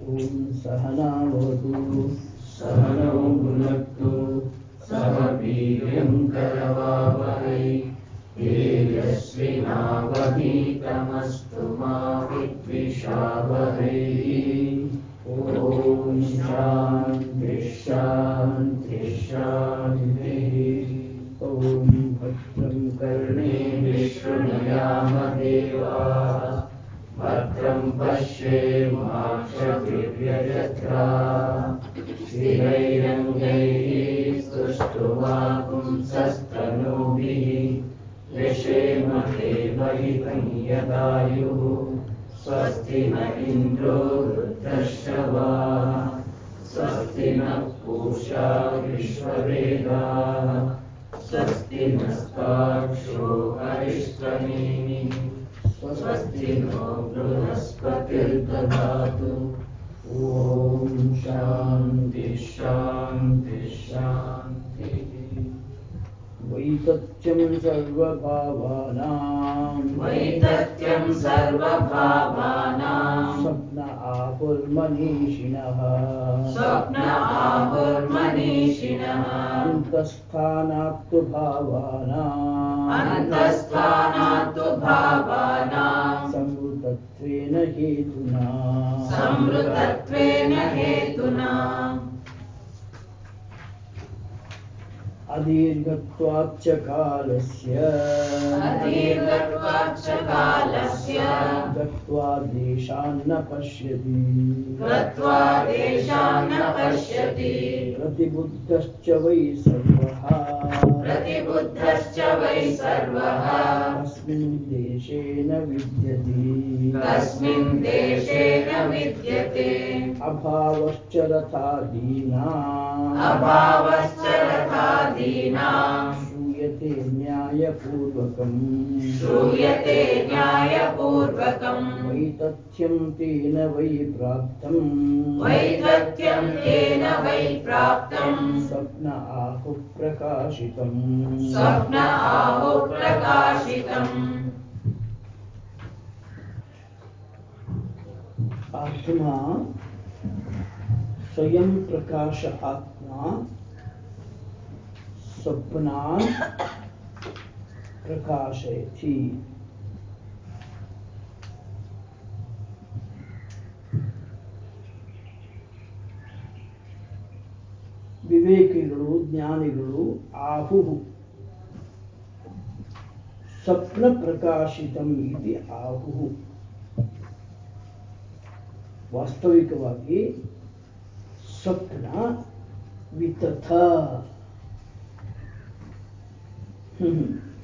ॐ सहनावतु सहनौ भुनक्तु सह वीर्यं करवावहै तेजस्विनावधीतमस्तु मा विद्विषावहै ॐ शान्ति शान्ति शान्तिः ॐ भद्रं कर्णे विष्णुयामदेवाः भद्रं पश्येमाक्षभिर्यजत्रा स्थिरैरङ्गैः स्तुष्टुवापुंसस्तनूभिः यशेम देवहितं यदायुः स्वस्ति न इन्द्रो वृद्धश्रवाः स्वस्ति नः पूषा विश्ववेदाः स्वस्ति नस्ताक्षो अरिष्टनेमिः स्वस्ति नो बृहस्पतिर्ददातु ॐ शान्ति शान्ति शान्तिः वैतथ्यं सर्वभावानां वैतथ्यं सर्वभावानां स्वप्न आहुर्मनीषिणः स्वप्न आहुर्मनीषिणः अन्तस्थानात्तु भावानाम् अन्तस्थानात्तु भावानां संवृतत्वेन हेतुना संवृतत्वेन हेतुना अदीर्घत्वाच्च कालस्य अदीर्घत्वाच्च कालस्य गत्वा देशान्न पश्यति गत्वा देशान् न पश्यति प्रतिबुद्धश्च वै सर्वः प्रतिबुद्धश्च वै सर्वः तस्मिन् देशे न विद्यते कस्मिन् देशे न विद्यते अभावश्च रथादीनाम् अभावश्च रथादीनां श्रूयते न्यायपूर्वकम् श्रूयते न्यायपूर्वकम् वैतथ्यं तेन वै प्राप्तम् वैदग्ध्यं तेन वै प्राप्तम् स्वप्न आहुः प्रकाशितम् स्वप्न आहो प्रकाशितम् आत्मा स्वयं प्रकाश आत्मा स्वप्नान् प्रकाशयति ವಿವೇಕಿಗಳು ಜ್ಞಾನಿಗಳು ಆಹು ಸ್ವಪ್ನ ಪ್ರಕಾಶಿತಂ ಇತಿ ಆಹು ವಾಸ್ತವಿಕವಾಗಿ ಸ್ವಪ್ನ ವಿತಥ ಹ್ಮ್.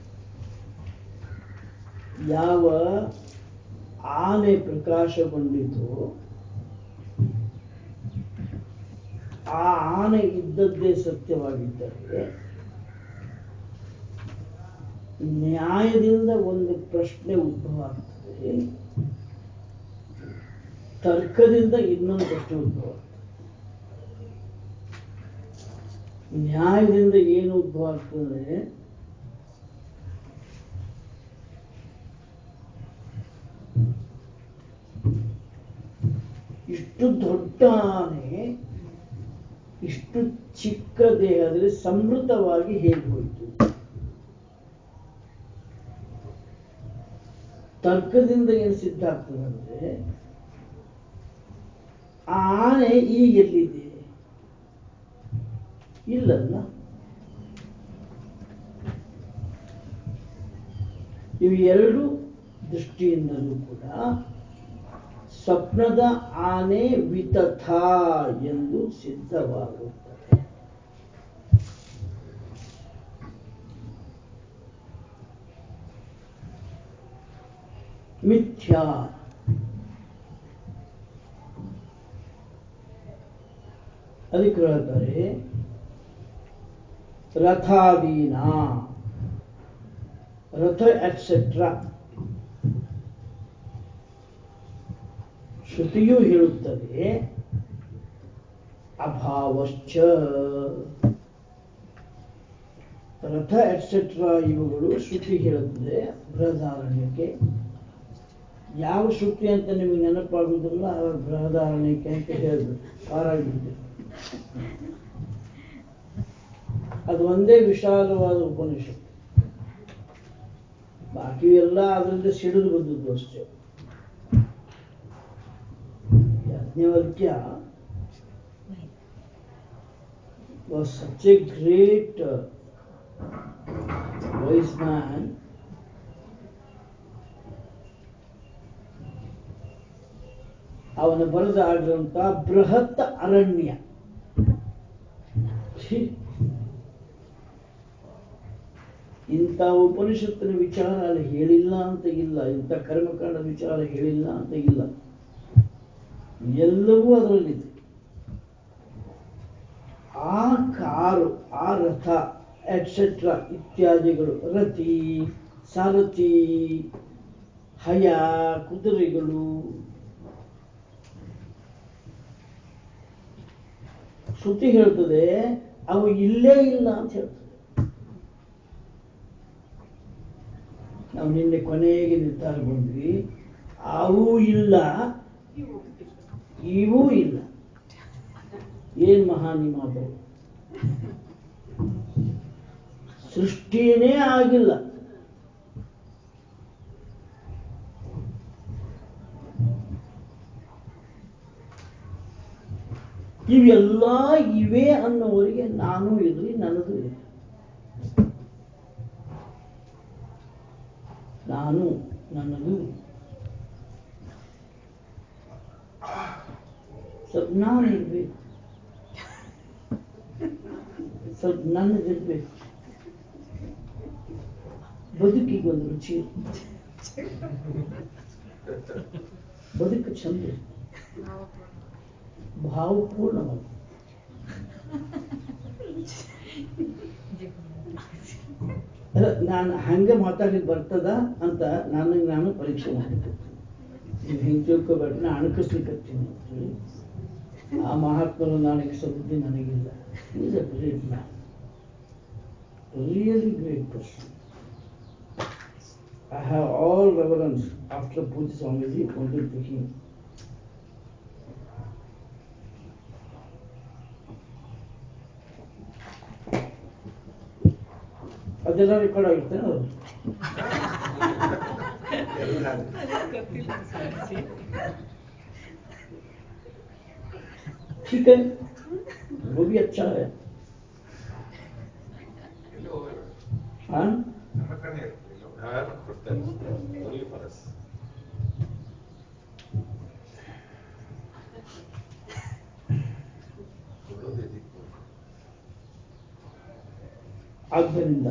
ಯಾವ ಆನೆ ಪ್ರಕಾಶಗೊಂಡಿತು ಆ ಆನೆ ಇದ್ದದ್ದೇ ಸತ್ಯವಾಗಿದ್ದರೆ ನ್ಯಾಯದಿಂದ ಒಂದು ಪ್ರಶ್ನೆ ಉದ್ಭವ ಆಗ್ತದೆ ತರ್ಕದಿಂದ ಇನ್ನೊಂದು ಪ್ರಶ್ನೆ ಉದ್ಭವ ಆಗ್ತದೆ ನ್ಯಾಯದಿಂದ ಏನು ಉದ್ಭವ ಆಗ್ತದೆ ಇಷ್ಟು ದೊಡ್ಡ ಆನೆ ಇಷ್ಟು ಚಿಕ್ಕ ದೇಹದಲ್ಲಿ ಸಮೃದ್ಧವಾಗಿ ಹೇಗೆ ಹೋಯಿತು ತರ್ಕದಿಂದ ಏನು ಸಿದ್ಧ ಆಗ್ತದಂದ್ರೆ ಆ ಆನೆ ಈಗ ಎಲ್ಲಿದೆ ಇಲ್ಲಲ್ಲ ಇವು ಎರಡು ದೃಷ್ಟಿಯಿಂದಲೂ ಕೂಡ ಸ್ವಪ್ನದ ಆನೆ ವಿತಥ ಎಂದು ಸಿದ್ಧವಾಗುತ್ತದೆ ಮಿಥ್ಯಾ ಅದಕ್ಕೆ ಹೇಳ್ತಾರೆ ರಥಾದೀನ ರಥ ಎಟ್ಸೆಟ್ರಾ ಶ್ರುತಿಯು ಹೇಳುತ್ತದೆ ಅಭಾವಶ್ಚ ರಥ ಎಟ್ಸೆಟ್ರಾ ಇವುಗಳು ಶ್ರುತಿ ಹೇಳುತ್ತದೆ ಬೃಹದಾರಣ್ಯಕ್ಕೆ ಯಾವ ಶ್ರುತಿ ಅಂತ ನಿಮಗೆ ನೆನಪಾಗುವುದಿಲ್ಲ ಅವಾಗ ಬೃಹದಾರಣ್ಯಕ್ಕೆ ಅಂತ ಹೇಳಿದ್ರು ಪಾರಾಗಿದ್ದು ಅದು ಒಂದೇ ವಿಶಾಲವಾದ ಉಪನಿಷತ್ತು ಬಾಕಿ ಎಲ್ಲ ಅದರಿಂದ ಸಿಡಿದು ಬಂದದ್ದು ಅಷ್ಟೇ Yajnavalkya was such a great uh, wise man ಅವನ ಬರೆದ ಆಗಿರುವಂತ ಬೃಹತ್ ಅರಣ್ಯ ಛೀ. ಇಂಥ ಉಪನಿಷತ್ತಿನ ವಿಚಾರ ಅಲ್ಲಿ ಹೇಳಿಲ್ಲ ಅಂತ ಇಲ್ಲ ಇಂಥ ಕರ್ಮಕಾಂಡ ವಿಚಾರ ಹೇಳಿಲ್ಲ ಅಂತ ಇಲ್ಲ ಎಲ್ಲವೂ ಅದರಲ್ಲಿದೆ ಆ ಕಾರು ಆ ರಥ ಎಟ್ಸೆಟ್ರಾ ಇತ್ಯಾದಿಗಳು ರತಿ ಸಾರಥಿ ಹಯ ಕುದುರೆಗಳು ಶ್ರುತಿ ಹೇಳ್ತದೆ ಅವು ಇಲ್ಲೇ ಇಲ್ಲ ಅಂತ ಹೇಳ್ತದೆ ನಾವು ನಿನ್ನೆ ಕೊನೆಗೆ ನಿರ್ಧಾರ ಬಂದ್ವಿ ಅವು ಇಲ್ಲ ಇವೂ ಇಲ್ಲ ಏನ್ ಮಹಾನಿ ಮಾತು ಸೃಷ್ಟಿನೇ ಆಗಿಲ್ಲ ಇವೆಲ್ಲ ಇವೆ ಅನ್ನೋವರಿಗೆ ನಾನು ಇರಲಿ ನನ್ನದು ಇರಲಿ ನಾನು ನನ್ನದು ಸ್ವಲ್ಪ ನಾನು ಇರ್ಬೇಕು ಸ್ವಲ್ಪ ನನ್ನದಿರ್ಬೇಕು ಬದುಕಿಗೆ ಒಂದು ರುಚಿ ಬದುಕು ಚಂದ ಭಾವಪೂರ್ಣವಾದ ಅಲ್ಲ ನಾನು ಹಂಗೆ ಮಾತಾಡ್ಲಿಕ್ಕೆ ಬರ್ತದ ಅಂತ ನನಗೆ ನಾನು ಪರೀಕ್ಷೆ ಮಾಡಿದ್ದೆ ನೀವು ಹಿಂಗೆ ತಿಳ್ಕೊಬೇಡ ನಾನು ಅಣಕಿಸ್ಲಿಕ್ಕೆ ಹತ್ತೀನಿ ಅಂತೇಳಿ ಆ ಮಹಾತ್ಮರು ನಾಣಿಗಿಸೋ ಬುದ್ಧಿ ನನಗಿಲ್ಲ is a great man really great person I have all reverence after Puja Swamiji only to him. ಅದೆಲ್ಲ ರೆಕಾರ್ಡ್ ಆಗಿರ್ತೇನೆ ಅದು ठीक है वो भी अच्छा है हाँ ಆದ್ದರಿಂದ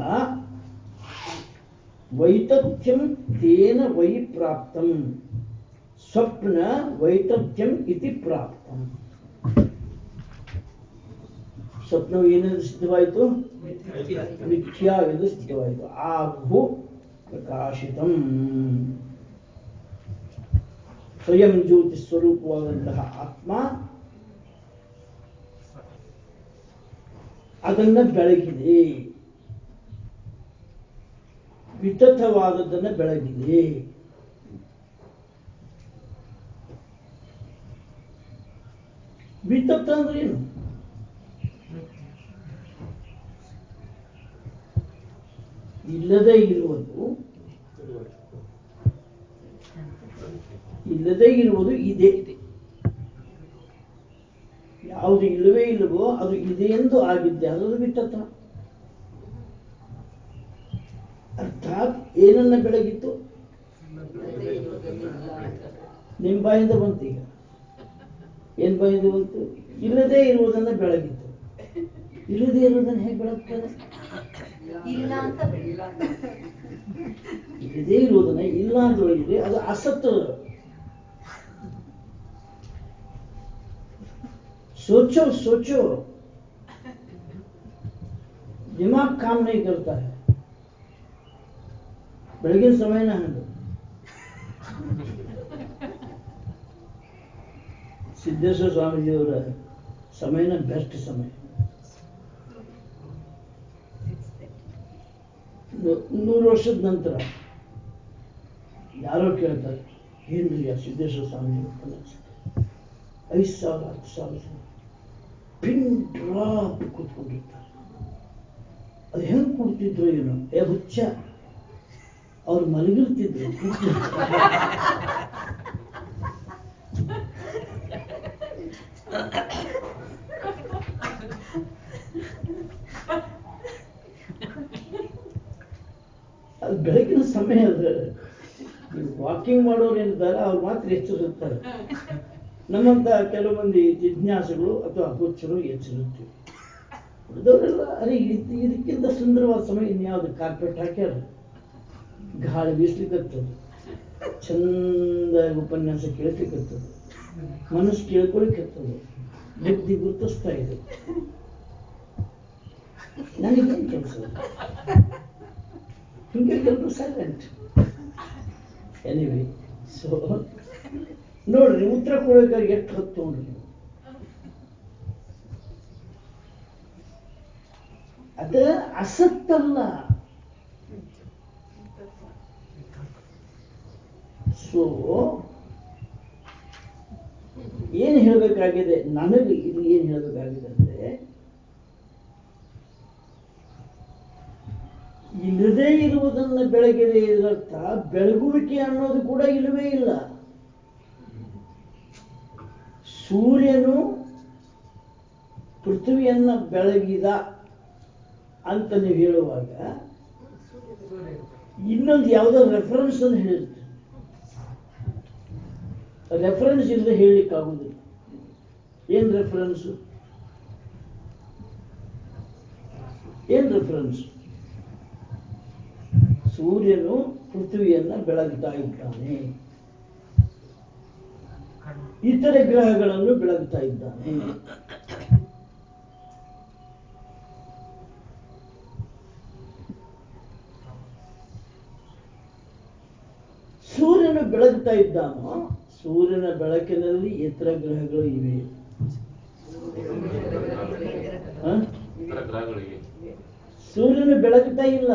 ವೈತಥ್ಯಂ ತೇನ ವೈ ಪ್ರಾಪ್ತಂ ಸ್ವಪ್ನ ವೈತಥ್ಯಂ ಇತಿ ಪ್ರಾಪ್ತಂ ಸ್ವಪ್ನವು ಏನೆಂದು ಸಿದ್ಧವಾಯಿತು ಮಿಥ್ಯಾ ಎಂದು ಸಿದ್ಧವಾಯಿತು ಆಹು ಪ್ರಕಾಶಿತಂ ಸ್ವಯಂ ಜ್ಯೋತಿ ಸ್ವರೂಪವಾದಂತಹ ಆತ್ಮ ಅದನ್ನ ಬೆಳಗಿದೆ ವಿತಥವಾದದ್ದನ್ನ ಬೆಳಗಿದೆ ವಿತಥ ಅಂದ್ರೆ ಏನು ಇಲ್ಲದೇ ಇರುವುದು ಇಲ್ಲದೇ ಇರುವುದು ಇದೆ ಯಾವುದು ಇಲ್ಲವೇ ಇಲ್ಲವೋ ಅದು ಇದೆ ಎಂದು ಆಗಿದ್ದೆ ಅದನ್ನು ಬಿಟ್ಟತ್ತ ಅರ್ಥಾತ್ ಏನನ್ನ ಬೆಳಗಿತ್ತು ನಿಮ್ಮ ಬಾಯಿಂದ ಬಂತು ಈಗ ಏನ್ ಬಾಯಿಂದ ಬಂತು ಇಲ್ಲದೇ ಇರುವುದನ್ನ ಬೆಳಗಿತ್ತು ಇಲ್ಲದೇ ಇರುವುದನ್ನ ಹೇಗೆ ಬೆಳಗ್ತದೆ ಇಲ್ಲ ಅಂತ ಬೆಳಿಲ್ಲ ಇಲ್ಲದೇ ಇರುವುದನ್ನ ಇಲ್ಲ ಅಂತ ಹೇಳಿದ್ರೆ ಅದು ಅಸತ್ सोचो सोचो दिमाग काम नहीं करता है ಬೆಳಗಿನ ಸಮಯನ ಹಂಗೆ ಸಿದ್ದೇಶ್ವರ ಸ್ವಾಮೀಜಿಯವರ ಸಮಯನ ಬೆಸ್ಟ್ ಸಮಯ ನೂ- ನೂರು ವರ್ಷದ ನಂತರ ಯಾರೋ ಕೇಳ್ತಾರೆ ಏನ್ರಿ ಆ ಸಿದ್ದೇಶ್ವರ ಸ್ವಾಮಿ ಉಪನ್ಯಾಸ ಐದು ಸಾವಿರ ಹತ್ತು ಸಾವಿರ ಜನ ಪಿನ್ ಡ್ರಾಪ್ ಕೂತ್ಕೊಂಡಿರ್ತಾರೆ ಅದು ಹೆಂಗ್ ಕೂಡ್ತಿದ್ರು ಏನೋ ಏ ಹುಚ್ಚ ಅವ್ರು ಮಲಗಿರ್ತಿದ್ರು ಅದು ಬೆಳಗಿನ ಸಮಯ ಅದು ವಾಕಿಂಗ್ ಮಾಡೋರು ಏನಿದ್ದಾರೆ ಅವ್ರು ಮಾತ್ರ ಎಚ್ಚರಿರ್ತಾರೆ ನಮ್ಮಂತ ಕೆಲವು ಮಂದಿ ಜಿಜ್ಞಾಸುಗಳು ಅಥವಾ ಹುಚ್ಚರು ಎಚ್ಚರಿರ್ತೀವಿ ಉಳಿದವರೆಲ್ಲ ಅರೆ ಇದ್- ಇದಕ್ಕಿಂತ ಸುಂದರವಾದ ಸಮಯ ಇನ್ಯಾವುದು ಕಾರ್ಪೆಟ್ ಹಾಕ್ಯಾರ ಗಾಳಿ ಬೀಸ್ಲಿಕ್ಕತ್ತದ ಚಂದಾಗಿ ಉಪನ್ಯಾಸ ಕೇಳ್ಲಿಕ್ಕತ್ತದ ಮನಸ್ಸು ಕೇಳ್ಕೊಳಿಕ್ಕತ್ತದ ಬುದ್ಧಿ ಗುರುತಿಸ್ತಾ ಇದೆ ನನಗೇನು ಕೆಲಸ ಹಿಂಗೆ ಎಲ್ಲರೂ ಸೈಲೆಂಟ್ ಎನಿವೆ ಸೊ ನೋಡ್ರಿ ಉತ್ತರ ಕೊಡೋಕೆ ಎಷ್ಟು ಹೊತ್ತು ನೋಡ್ರಿ ನೀವು ಅದ ಅಸತ್ತಲ್ಲ ಸೊ ಏನು ಹೇಳಬೇಕಾಗಿದೆ ನನಗೆ ಇಲ್ಲಿ ಏನು ಹೇಳಬೇಕಾಗಿದೆ ಅಂದ್ರೆ ಇಲ್ಲದೇ ಇರುವುದನ್ನು ಬೆಳಗಿದೆ ಇದರರ್ಥ ಬೆಳಗುವಿಕೆ ಅನ್ನೋದು ಕೂಡ ಇಲ್ಲವೇ ಇಲ್ಲ ಸೂರ್ಯನು ಪೃಥ್ವಿಯನ್ನ ಬೆಳಗಿದ ಅಂತ ನೀವು ಹೇಳುವಾಗ ಇನ್ನೊಂದು ಯಾವುದೋ ರೆಫರೆನ್ಸ್ ಅನ್ನು ಹೇಳಿರ್ತೀರಿ ರೆಫರೆನ್ಸ್ ಇಲ್ಲದೆ ಹೇಳಲಿಕ್ಕಾಗುವುದಿಲ್ಲ ಏನ್ ರೆಫರೆನ್ಸ್ ಏನ್ ರೆಫರೆನ್ಸ್ ಸೂರ್ಯನು ಪೃಥ್ವಿಯನ್ನ ಬೆಳಗ್ತಾ ಇದ್ದಾನೆ ಇತರೆ ಗ್ರಹಗಳನ್ನು ಬೆಳಗ್ತಾ ಇದ್ದಾನೆ ಸೂರ್ಯನು ಬೆಳಗ್ತಾ ಇದ್ದಾನೋ ಸೂರ್ಯನ ಬೆಳಕಿನಲ್ಲಿ ಇತರ ಗ್ರಹಗಳು ಇವೆ ಹ? ಇತರ ಗ್ರಹಗಳಿಗೆ ಸೂರ್ಯನು ಬೆಳಗ್ತಾ ಇಲ್ಲ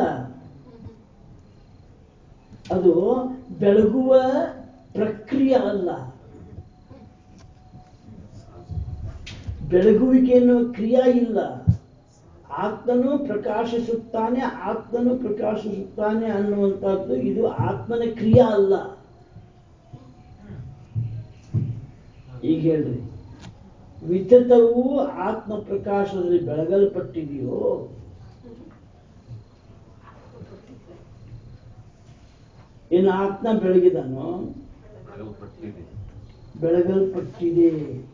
ಅದು ಬೆಳಗುವ ಪ್ರಕ್ರಿಯೆ ಅಲ್ಲ ಬೆಳಗುವಿಕೆ ಎನ್ನುವ ಕ್ರಿಯಾ ಇಲ್ಲ ಆತ್ಮನು ಪ್ರಕಾಶಿಸುತ್ತಾನೆ ಆತ್ಮನು ಪ್ರಕಾಶಿಸುತ್ತಾನೆ ಅನ್ನುವಂಥದ್ದು ಇದು ಆತ್ಮನ ಕ್ರಿಯಾ ಅಲ್ಲ ಈಗ ಹೇಳ್ರಿ ವಿತತವು ಆತ್ಮ ಪ್ರಕಾಶದಲ್ಲಿ ಬೆಳಗಲ್ಪಟ್ಟಿದೆಯೋ ಇನ್ನು ಆತ್ಮ ಬೆಳಗಿದನೋ ಬೆಳಗಲ್ಪಟ್ಟಿದೆ ಬೆಳಗಲ್ಪಟ್ಟಿದೆ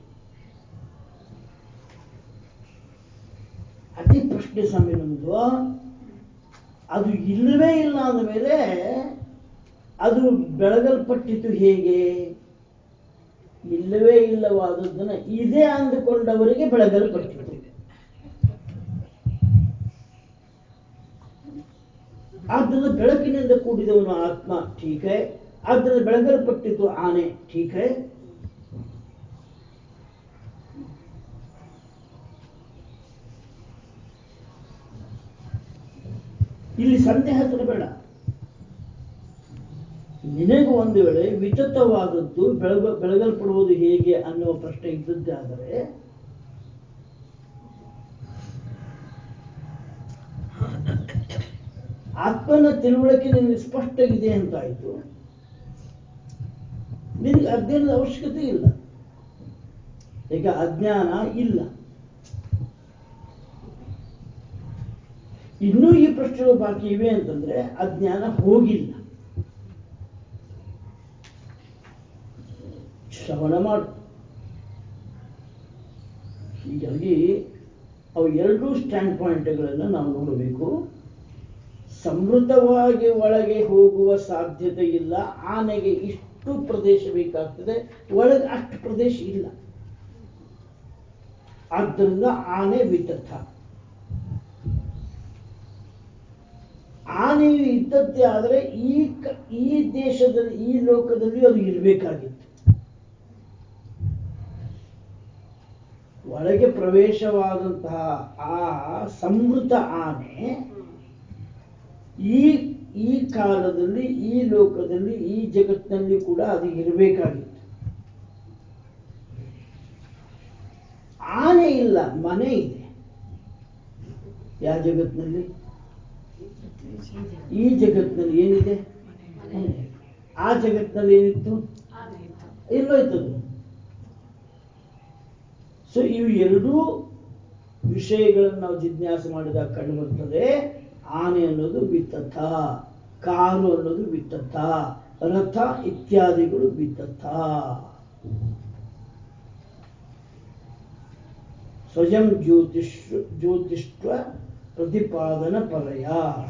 ಅದೇ ಪ್ರಶ್ನೆ ಸ್ವಾಮಿ ನಮ್ದು ಅದು ಇಲ್ಲವೇ ಇಲ್ಲ ಅಂದಮೇಲೆ ಅದು ಬೆಳಗಲ್ಪಟ್ಟಿತು ಹೇಗೆ ಇಲ್ಲವೇ ಇಲ್ಲವಾದದ್ದನ್ನ ಇದೆ ಅಂದುಕೊಂಡವರಿಗೆ ಬೆಳಗಲ್ಪಟ್ಟಿತು ಆದ್ದರಿಂದ ಬೆಳಕಿನಿಂದ ಕೂಡಿದವನು ಆತ್ಮ ಠೀಕೆ ಆದ್ದರಿಂದ ಬೆಳಗಲ್ಪಟ್ಟಿತು ಆನೆ ಠೀಕೆ ಇಲ್ಲಿ ಸಂದೇಹ ತರಬೇಡ ನಿನಗೆ ಒಂದು ವೇಳೆ ವಿತತವಾದದ್ದು ಬೆಳಗ ಬೆಳಗಲ್ಪಡುವುದು ಹೇಗೆ ಅನ್ನುವ ಪ್ರಶ್ನೆ ಇದ್ದದ್ದಾದರೆ ಆತ್ಮನ ತಿಳುವಳಿಕೆ ನಿನಗೆ ಸ್ಪಷ್ಟ ಇದೆ ಅಂತಾಯ್ತು ನಿನಗೆ ಅಧ್ಯಯನದ ಅವಶ್ಯಕತೆ ಇಲ್ಲ ಈಗ ಅಜ್ಞಾನ ಇಲ್ಲ ಇನ್ನೂ ಈ ಪ್ರಶ್ನೆಗಳು ಬಾಕಿ ಇವೆ ಅಂತಂದ್ರೆ ಅಜ್ಞಾನ ಹೋಗಿಲ್ಲ ಶ್ರವಣ ಮಾಡು ಹೀಗಾಗಿ ಅವು ಎರಡೂ ಸ್ಟ್ಯಾಂಡ್ ಪಾಯಿಂಟ್ಗಳನ್ನು ನಾವು ನೋಡಬೇಕು ಸಮೃದ್ಧವಾಗಿ ಒಳಗೆ ಹೋಗುವ ಸಾಧ್ಯತೆ ಇಲ್ಲ ಆನೆಗೆ ಇಷ್ಟು ಪ್ರದೇಶ ಬೇಕಾಗ್ತದೆ ಒಳಗೆ ಅಷ್ಟು ಪ್ರದೇಶ ಇಲ್ಲ ಆದ್ದರಿಂದ ಆನೆ ವಿತಥ ಆನೆಯು ಇದ್ದದ್ದೇ ಆದರೆ ಈ ಕ- ಈ ದೇಶದಲ್ಲಿ ಈ ಲೋಕದಲ್ಲಿ ಅದು ಇರಬೇಕಾಗಿತ್ತು ಒಳಗೆ ಪ್ರವೇಶವಾದಂತಹ ಆ ಸಮೃದ್ಧ ಆನೆ ಈ ಈ ಕಾಲದಲ್ಲಿ ಈ ಲೋಕದಲ್ಲಿ ಈ ಜಗತ್ತಿನಲ್ಲಿ ಕೂಡ ಅದು ಇರಬೇಕಾಗಿತ್ತು ಆನೆ ಇಲ್ಲ ಮನೆ ಇದೆ ಯಾವ ಜಗತ್ತಿನಲ್ಲಿ ಈ ಜಗತ್ತಿನಲ್ಲಿ ಏನಿದೆ ಮನೆ. ಆ ಜಗತ್ತಿನಲ್ಲಿ ಏನಿತ್ತು ಎಲ್ಲೋಯ್ತದು ಸೊ ಇವು ಎರಡೂ ವಿಷಯಗಳನ್ನು ನಾವು ಜಿಜ್ಞಾಸೆ ಮಾಡಿದಾಗ ಕಂಡು ಬರ್ತದೆ ಆನೆ ಅನ್ನೋದು ವಿತ್ತಥ ಕಾರು ಅನ್ನೋದು ವಿತ್ತಥ ರಥ ಇತ್ಯಾದಿಗಳು ವಿತ್ತಥ ಸ್ವಯಂ ಜ್ಯೋತಿಷ್ ಜ್ಯೋತಿಷ್ವ ಪ್ರತಿಪಾದನ ಪರಯ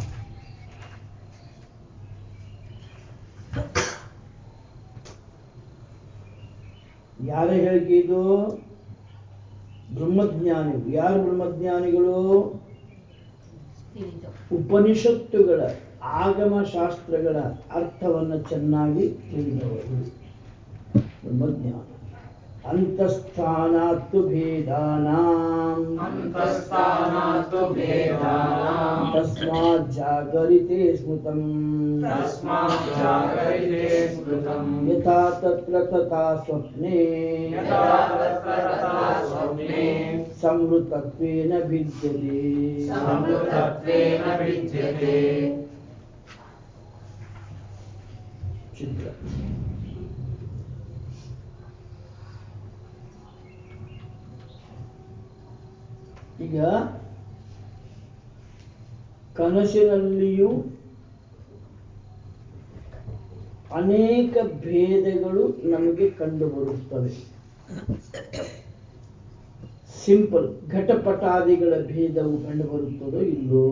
ಯಾರ ಹೇಳಿಕೆ ಇದು ಬ್ರಹ್ಮಜ್ಞಾನಿಗಳು ಯಾರು ಬ್ರಹ್ಮಜ್ಞಾನಿಗಳು ತಿಳಿದು ಉಪನಿಷತ್ತುಗಳ ಆಗಮ ಶಾಸ್ತ್ರಗಳ ಅರ್ಥವನ್ನು ಚೆನ್ನಾಗಿ ತಿಳಿದವರು ಬ್ರಹ್ಮಜ್ಞಾನ ಅಂತಸ್ಥಾನಾತ್ತು ಭೇದಾನಾಂ ಅಂತಸ್ಥಾನಾತ್ತು ಭೇದಾನಾಂ ತಸ್ಮಾತ್ ಜಾಗರಿತೆ ಸ್ಮೃತಂ ತಸ್ಮಾತ್ ಜಾಗರಿತೆ ಸ್ಮೃತಂ ಯಥಾ ತತ್ರ ತಥಾ ಸ್ವಪ್ನೆ ಯಥಾ ತತ್ರ ತಥಾ ಸ್ವಪ್ನೆ ಸಂವೃತತ್ವೇನ ಭಿದ್ಯತೆ ಸಂವೃತತ್ವೇನ ವಿದ್ಯತೆ ಚಿತ್ರ ಈಗ ಕನಸಿನಲ್ಲಿಯೂ ಅನೇಕ ಭೇದಗಳು ನಮಗೆ ಕಂಡುಬರುತ್ತವೆ ಸಿಂಪಲ್ ಘಟಪಟಾದಿಗಳ ಭೇದವು ಕಂಡುಬರುತ್ತದೋ ಇಲ್ಲೋ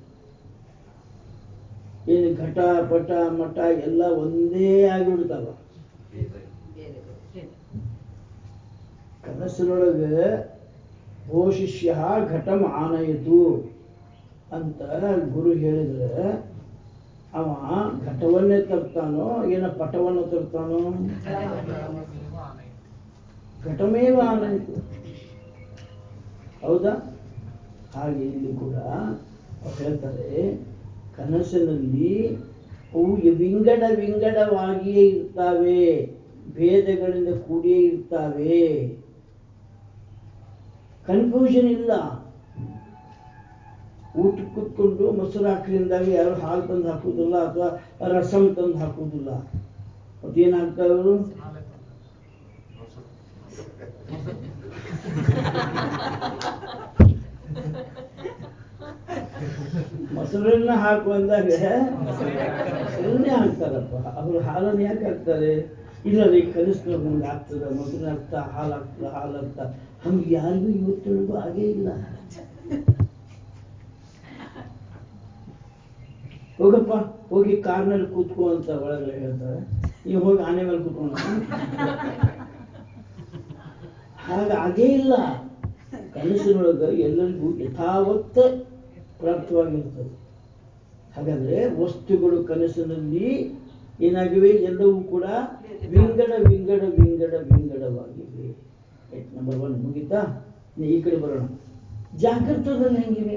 ಏನು ಘಟ ಪಟ ಮಠ ಎಲ್ಲ ಒಂದೇ ಆಗಿಬಿಡ್ತಾವ ಕನಸಿನೊಳಗೆ ಓ ಶಿಷ್ಯ ಘಟಂ ಆನಯಿತು ಅಂತ ಗುರು ಹೇಳಿದ್ರೆ ಅವ ಘಟವನ್ನೇ ತರ್ತಾನೋ ಏನ ಪಟವನ್ನು ತರ್ತಾನೋ ಘಟಮೇವ ಆನಯಿತು ಹೌದಾ ಹಾಗೆ ಇಲ್ಲಿ ಕೂಡ ಅವ್ರು ಹೇಳ್ತಾರೆ ಕನಸಿನಲ್ಲಿ ಅವು ವಿಂಗಡ ವಿಂಗಡವಾಗಿಯೇ ಇರ್ತಾವೆ ಭೇದಗಳಿಂದ ಕೂಡಿಯೇ ಇರ್ತಾವೆ ಕನ್ಫ್ಯೂಷನ್ ಇಲ್ಲ ಊಟ ಕೂತ್ಕೊಂಡು ಮೊಸರು ಹಾಕ್ರಿಂದಾಗ ಯಾರು ಹಾಲು ತಂದು ಹಾಕುವುದಿಲ್ಲ ಅಥವಾ ರಸಂ ತಂದು ಹಾಕುವುದಿಲ್ಲ ಮತ್ತೇನು ಹಾಕ್ತಾರೆ ಅವರು ಮೊಸರನ್ನ ಹಾಕು ಅಂದಾಗ ಮೊಸರನ್ನೇ ಹಾಕ್ತಾರಪ್ಪ ಅವರು ಹಾಲನ್ನು ಯಾಕೆ ಹಾಕ್ತಾರೆ ಇಲ್ಲ ರೀ ಕಲಿಸ್ತಾರೆ ನಮ್ಗೆ ಆಗ್ತದ ಮೊಸರು ಹಾಕ್ತಾ ಹಾಲು ಹಾಕ್ತದ ಹಾಲು ಹಾಕ್ತಾ ಹಂಗೆ ಯಾರಿಗೂ ಇವತ್ತೊಳಗೂ ಹಾಗೇ ಇಲ್ಲ ಹೋಗಪ್ಪ ಹೋಗಿ ಕಾರ್ನಲ್ಲಿ ಕೂತ್ಕೋ ಅಂತ ಒಳಗಡೆ ಹೇಳ್ತಾರೆ ನೀವು ಹೋಗಿ ಆನೆ ಮೇಲೆ ಕೂತ್ಕೊಂಡು ಹಾಗೆ ಹಾಗೇ ಇಲ್ಲ ಕನಸಿನೊಳಗೆ ಎಲ್ಲರಿಗೂ ಯಥಾವತ್ತ ಪ್ರಾಪ್ತವಾಗಿರ್ತದೆ ಹಾಗಾದ್ರೆ ವಸ್ತುಗಳು ಕನಸಿನಲ್ಲಿ ಏನಾಗಿವೆ ಎಲ್ಲವೂ ಕೂಡ ವಿಂಗಡ ವಿಂಗಡ ವಿಂಗಡ ವಿಂಗಡವಾಗಿವೆ ನಂಬರ್ ಒನ್ ಮುಗೀತಾ ಇನ್ನು ಈ ಕಡೆ ಬರೋಣ ಜಾಗೃತದಲ್ಲಿ ಹೆಂಗಿವೆ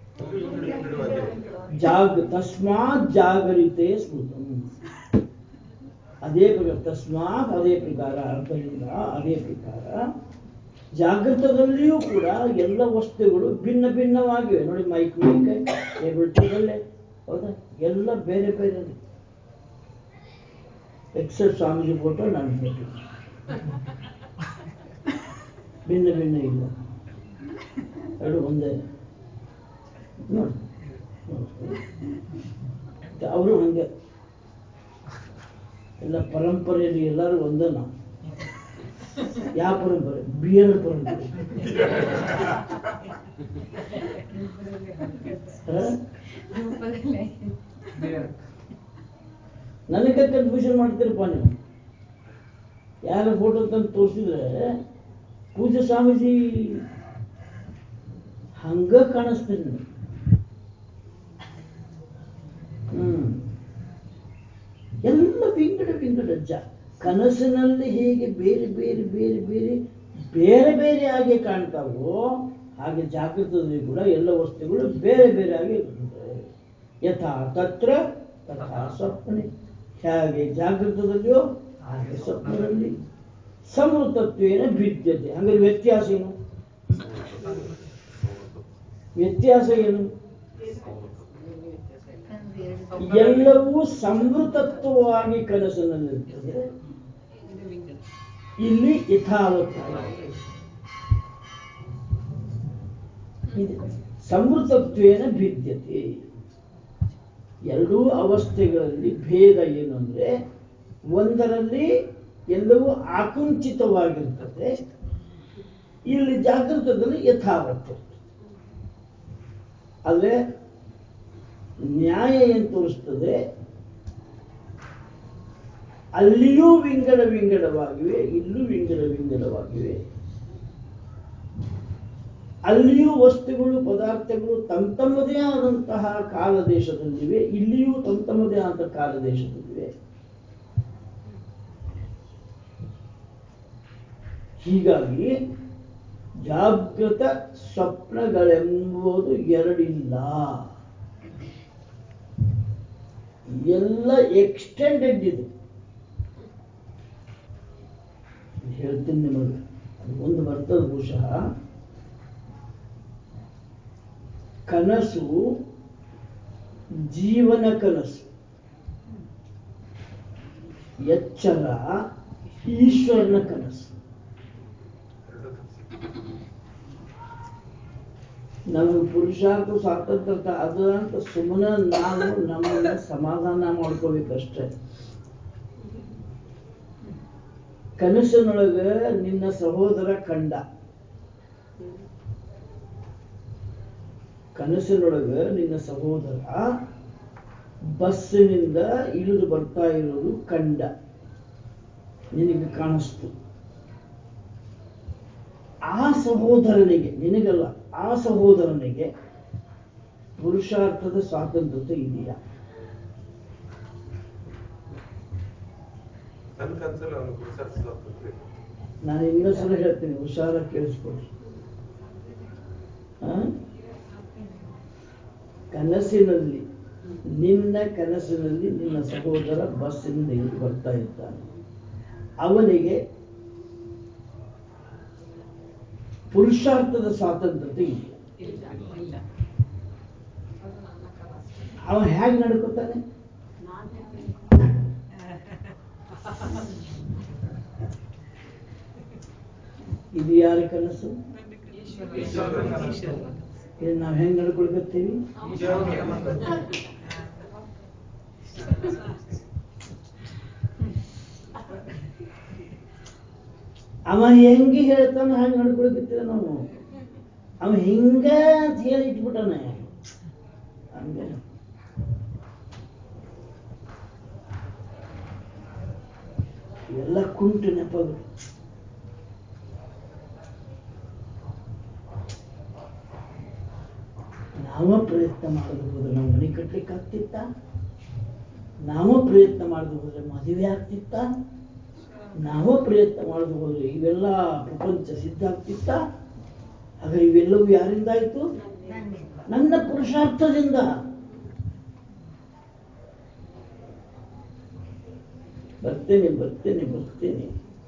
ಜಾಗ ತಸ್ಮಾತ್ ಜಾಗರಿತೆ ಸ್ಮೃತಂ ಅದೇ ಪ್ರಕಾರ ತಸ್ಮಾತ್ ಅದೇ ಪ್ರಕಾರ ಆದ್ದರಿಂದ ಅದೇ ಪ್ರಕಾರ ಜಾಗೃತದಲ್ಲಿಯೂ ಕೂಡ ಎಲ್ಲ ವಸ್ತುಗಳು ಭಿನ್ನ ಭಿನ್ನವಾಗಿವೆ ನೋಡಿ ಮೈಕ್ ಮೈಕ್ ಟೇಬಲ್ ಟೇಬಲ್ ಹೌದಾ ಎಲ್ಲ ಬೇರೆ ಬೇರೆ ಎಕ್ಸೆಪ್ಟ್ ಸ್ವಾಮೀಜಿ ಫೋಟೋ ನನ್ನ ಫೋಟೋ ಭಿನ್ನ ಭಿನ್ನ ಇಲ್ಲ ಎರಡು ಒಂದೇ ನೋಡಿ ಅವರು ಹಂಗೆ ಎಲ್ಲ ಪರಂಪರೆಯಲ್ಲಿ ಎಲ್ಲರೂ ಒಂದೇ ನಾವು ಯಾವ ಪರಂಪರೆ ಬಿಯರ್ ಪರಂಪರೆ ಹ? ನನಗೆ ಕನ್ಫ್ಯೂಷನ್ ಮಾಡ್ತೀರಪ್ಪ ನೀವು ಯಾರ ಫೋಟೋ ತಂದು ತೋರಿಸಿದ್ರೆ ಪೂಜೆ ಸ್ವಾಮೀಜಿ ಹಂಗ ಕಾಣಿಸ್ತೀರಿ ನೀವು ಹ್ಮ್ ಎಲ್ಲ ವಿಂಗಡ ವಿಂಗಡ ಜ ಕನಸಿನಲ್ಲಿ ಹೇಗೆ ಬೇರೆ ಬೇರೆ ಬೇರೆ ಬೇರೆ ಬೇರೆ ಬೇರೆ ಆಗಿ ಕಾಣ್ತಾವೋ ಹಾಗೆ ಜಾಗೃತದಲ್ಲಿ ಕೂಡ ಎಲ್ಲ ವಸ್ತುಗಳು ಬೇರೆ ಬೇರೆ ಆಗಿ ಇರ್ತದೆ ಯಥಾ ತತ್ರ ತಥಾ ಸ್ವಪ್ನೆ ಹೇಗೆ ಜಾಗೃತದಲ್ಲಿಯೋ ಹಾಗೆ ಸ್ವಪ್ನದಲ್ಲಿ ಸಮೃತತ್ವೇನ ಭಿದ್ಯತೆ ಹಂಗಾರೆ ವ್ಯತ್ಯಾಸ ಏನು ವ್ಯತ್ಯಾಸ ಏನು ಎಲ್ಲವೂ ಸಮೃತತ್ವವಾಗಿ ಕನಸಿನಲ್ಲಿರ್ತದೆ ಇಲ್ಲಿ ಯಥಾವತ್ತಾಗಿ ಇದೆ. ಸಮೃತತ್ವೇನ ಭಿದ್ಯತೆ ಎರಡೂ ಅವಸ್ಥೆಗಳಲ್ಲಿ ಭೇದ ಏನು ಅಂದ್ರೆ ಒಂದರಲ್ಲಿ ಎಲ್ಲವೂ ಆಕುಂಚಿತವಾಗಿರ್ತದೆ ಇಲ್ಲಿ ಜಾಗೃತದಲ್ಲಿ ಯಥಾವತ್ ಆದರೆ ನ್ಯಾಯ ಏನು ತೋರಿಸ್ತದೆ ಅಲ್ಲಿಯೂ ವಿಂಗಡ ವಿಂಗಡವಾಗಿವೆ ಇಲ್ಲೂ ವಿಂಗಡ ವಿಂಗಡವಾಗಿವೆ ಅಲ್ಲಿಯೂ ವಸ್ತುಗಳು ಪದಾರ್ಥಗಳು ತಮ್ಮ ತಮ್ಮದೇ ಆದಂತಹ ಕಾಲದೇಶದಲ್ಲಿವೆ ಇಲ್ಲಿಯೂ ತಮ್ಮ ತಮ್ಮದೇ ಆದಂತಹ ಕಾಲದೇಶದಲ್ಲಿವೆ ಹೀಗಾಗಿ ಜಾಗೃತ ಸ್ವಪ್ನಗಳೆಂಬುದು ಎರಡಿಲ್ಲ ಎಲ್ಲ ಎಕ್ಸ್ಟೆಂಡೆಡ್ ಇದೆ ಹೇಳ್ತೀನಿ ನಿಮಗೆ ಅದು ಒಂದು ಬರ್ತದೆ ಬಹುಶಃ ಕನಸು ಜೀವನ ಕನಸು ಎಚ್ಚರ ಈಶ್ವರನ ಕನಸು ನಮಗೆ ಪುರುಷಾರ್ಥ ಸ್ವಾತಂತ್ರ್ಯ ಅದು ಅಂತ ಸುಮ್ಮನೆ ನಾವು ನಮ್ಮನ್ನ ಸಮಾಧಾನ ಮಾಡ್ಕೋಬೇಕಷ್ಟೇ ಕನಸಿನೊಳಗ ನಿನ್ನ ಸಹೋದರ ಕಂಡ ಕನಸಿನೊಳಗ ನಿನ್ನ ಸಹೋದರ ಬಸ್ಸಿನಿಂದ ಇಳಿದು ಬರ್ತಾ ಇರೋದು ಕಂಡ ನಿನಗೆ ಕಾಣಿಸ್ತು ಆ ಸಹೋದರನಿಗೆ ನಿನಗಲ್ಲ ಆ ಸಹೋದರನಿಗೆ ಪುರುಷಾರ್ಥದ ಸ್ವಾತಂತ್ರ್ಯತೆ ಇದೆಯಾ ನನ್ನ ಕನ್ಸಲ್ಲಿ ಅವನು ಪುರುಷಾರ್ಥಿಸ್ಲಾಗ್ತದೆ ನಾನು ಇನ್ನೊಂದ್ಸಲ ಹೇಳ್ತೀನಿ ಹುಷಾರ ಕೇಳಿಸ್ಕೊಳ್ಳಿ ಆ? ಕನಸಿನಲ್ಲಿ ನಿನ್ನ ಕನಸಿನಲ್ಲಿ ನಿನ್ನ ಸಹೋದರ ಬಸ್ಸಿನಿಂದ ಇಳಿದು ಬರ್ತಾ ಇದ್ದಾನೆ ಅವನಿಗೆ ಪುರುಷಾರ್ಥದ ಸ್ವಾತಂತ್ರ್ಯತೆ ಇದೆ ಅವ ಹೇಗೆ ನಡ್ಕೋತಾನೆ ಇದು ಯಾರ ಕನಸು ಇದು ನಾವು ಹೆಂಗ್ ನಡ್ಕೊಳ್ಕತ್ತೀವಿ ಅವ ಹೆಂಗೆ ಹೇಳ್ತಾನ ಹಂಗೆ ನಡ್ಕೊಳ್ಕತ್ತೀವಿ ನಾವು ಅವ ಹಿಂಗ ಅಂತ ಹೇಳಿ ಇಟ್ಬಿಟ್ಟಾನೆ ಹಂಗೆ ಇವೆಲ್ಲ ಕುಂಟು ನೆಪಗಳು ನಾವ ಪ್ರಯತ್ನ ಮಾಡದು ಹೋದ್ರೆ ನಾವು ಮನೆ ಕಟ್ಲಿಕ್ಕೆ ಆಗ್ತಿತ್ತ ನಾವ ಪ್ರಯತ್ನ ಮಾಡದು ಹೋದ್ರೆ ಮದುವೆ ಆಗ್ತಿತ್ತ ನಾವ ಪ್ರಯತ್ನ ಮಾಡದು ಹೋದ್ರೆ ಇವೆಲ್ಲ ಪ್ರಪಂಚ ಸಿದ್ಧ ಆಗ್ತಿತ್ತ ಆಗ ಇವೆಲ್ಲವೂ ಯಾರಿಂದ ಆಯ್ತು ನನ್ನ ಪುರುಷಾರ್ಥದಿಂದ ಬರ್ತೇನೆ ಬರ್ತೇನೆ ಬರ್ತೇನೆ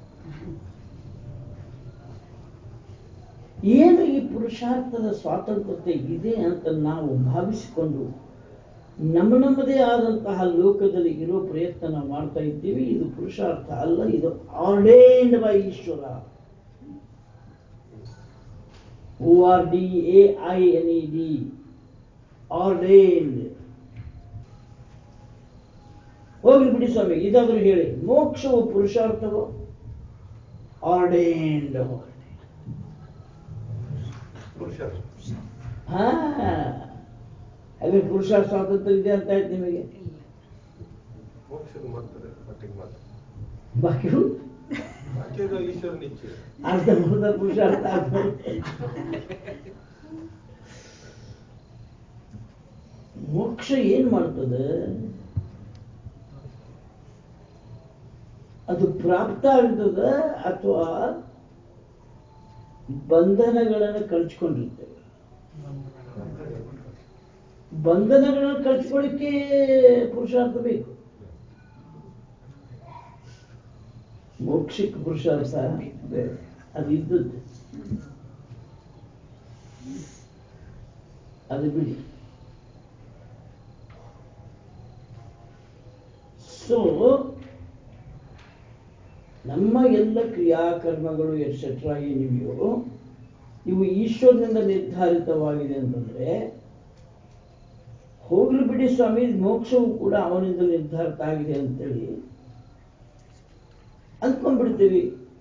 ಏನು ಈ ಪುರುಷಾರ್ಥದ ಸ್ವಾತಂತ್ರ್ಯತೆ ಇದೆ ಅಂತ ನಾವು ಭಾವಿಸಿಕೊಂಡು ನಮ್ಮ ನಮ್ಮದೇ ಆದಂತಹ ಲೋಕದಲ್ಲಿ ಇರೋ ಪ್ರಯತ್ನ ನಾವು ಮಾಡ್ತಾ ಇದ್ದೀವಿ ಇದು ಪುರುಷಾರ್ಥ ಅಲ್ಲ ಇದು ordained by Ishwara O R D A I N E D ordained ಹೋಗ್ಲಿ ಬಿಡಿ ಸ್ವಾಮಿ ಇದಾದ್ರೂ ಹೇಳಿ ಮೋಕ್ಷವು ಪುರುಷಾರ್ಥವೋ ಆರ್ಡೇನ್ಡ್ ಪುರುಷಾರ್ಥ ಹಾ ಹಾಗೆ ಪುರುಷಾರ್ಥ ಸ್ವಾತಂತ್ರ್ಯ ಇದೆ ಅಂತ ಆಯ್ತು ನಿಮಗೆ ಮೋಕ್ಷದ ಮಾತ್ರ ಮಟ್ಟಿಗೆ ಮಾತ್ರ ಬಾಕಿ ಬಾಕಿಯದು ಈಶ್ವರನ ಇಚ್ಛೆ ಅರ್ಧ ಮುರ್ಧ ಪುರುಷಾರ್ಥ ಆದ್ಮೇಲೆ ಮೋಕ್ಷ ಏನ್ ಮಾಡ್ತದೆ ಅದು ಪ್ರಾಪ್ತ ಆಗ್ತದ ಅಥವಾ ಬಂಧನಗಳನ್ನು ಕಳ್ಚ್ಕೊಂಡಿರ್ತೇವೆ ಬಂಧನಗಳನ್ನು ಕಳಿಸ್ಕೊಳ್ಳಿಕ್ಕೆ ಪುರುಷಾರ್ಥ ಬೇಕು ಮೋಕ್ಷಕ್ಕೆ ಪುರುಷಾರ್ಥ ಬೇಡ ಅದು ಇದ್ದದ್ದು ಅದು ಬಿಡಿ ಸೊ ನಮ್ಮ ಎಲ್ಲ ಕ್ರಿಯಾಕರ್ಮಗಳು ಎಟ್ಸೆಟ್ರಾ ಏನಿವೆಯೋ ಇವು ಈಶ್ವರನಿಂದ ನಿರ್ಧಾರಿತವಾಗಿದೆ ಅಂತಂದ್ರೆ ಹೋಗ್ಲಿ ಬಿಡಿ ಸ್ವಾಮಿ ಮೋಕ್ಷವು ಕೂಡ ಅವನಿಂದ ನಿರ್ಧಾರಿತ ಆಗಿದೆ ಅಂತೇಳಿ ಅಂದ್ಕೊಂಡ್ಬಿಡ್ತೀವಿ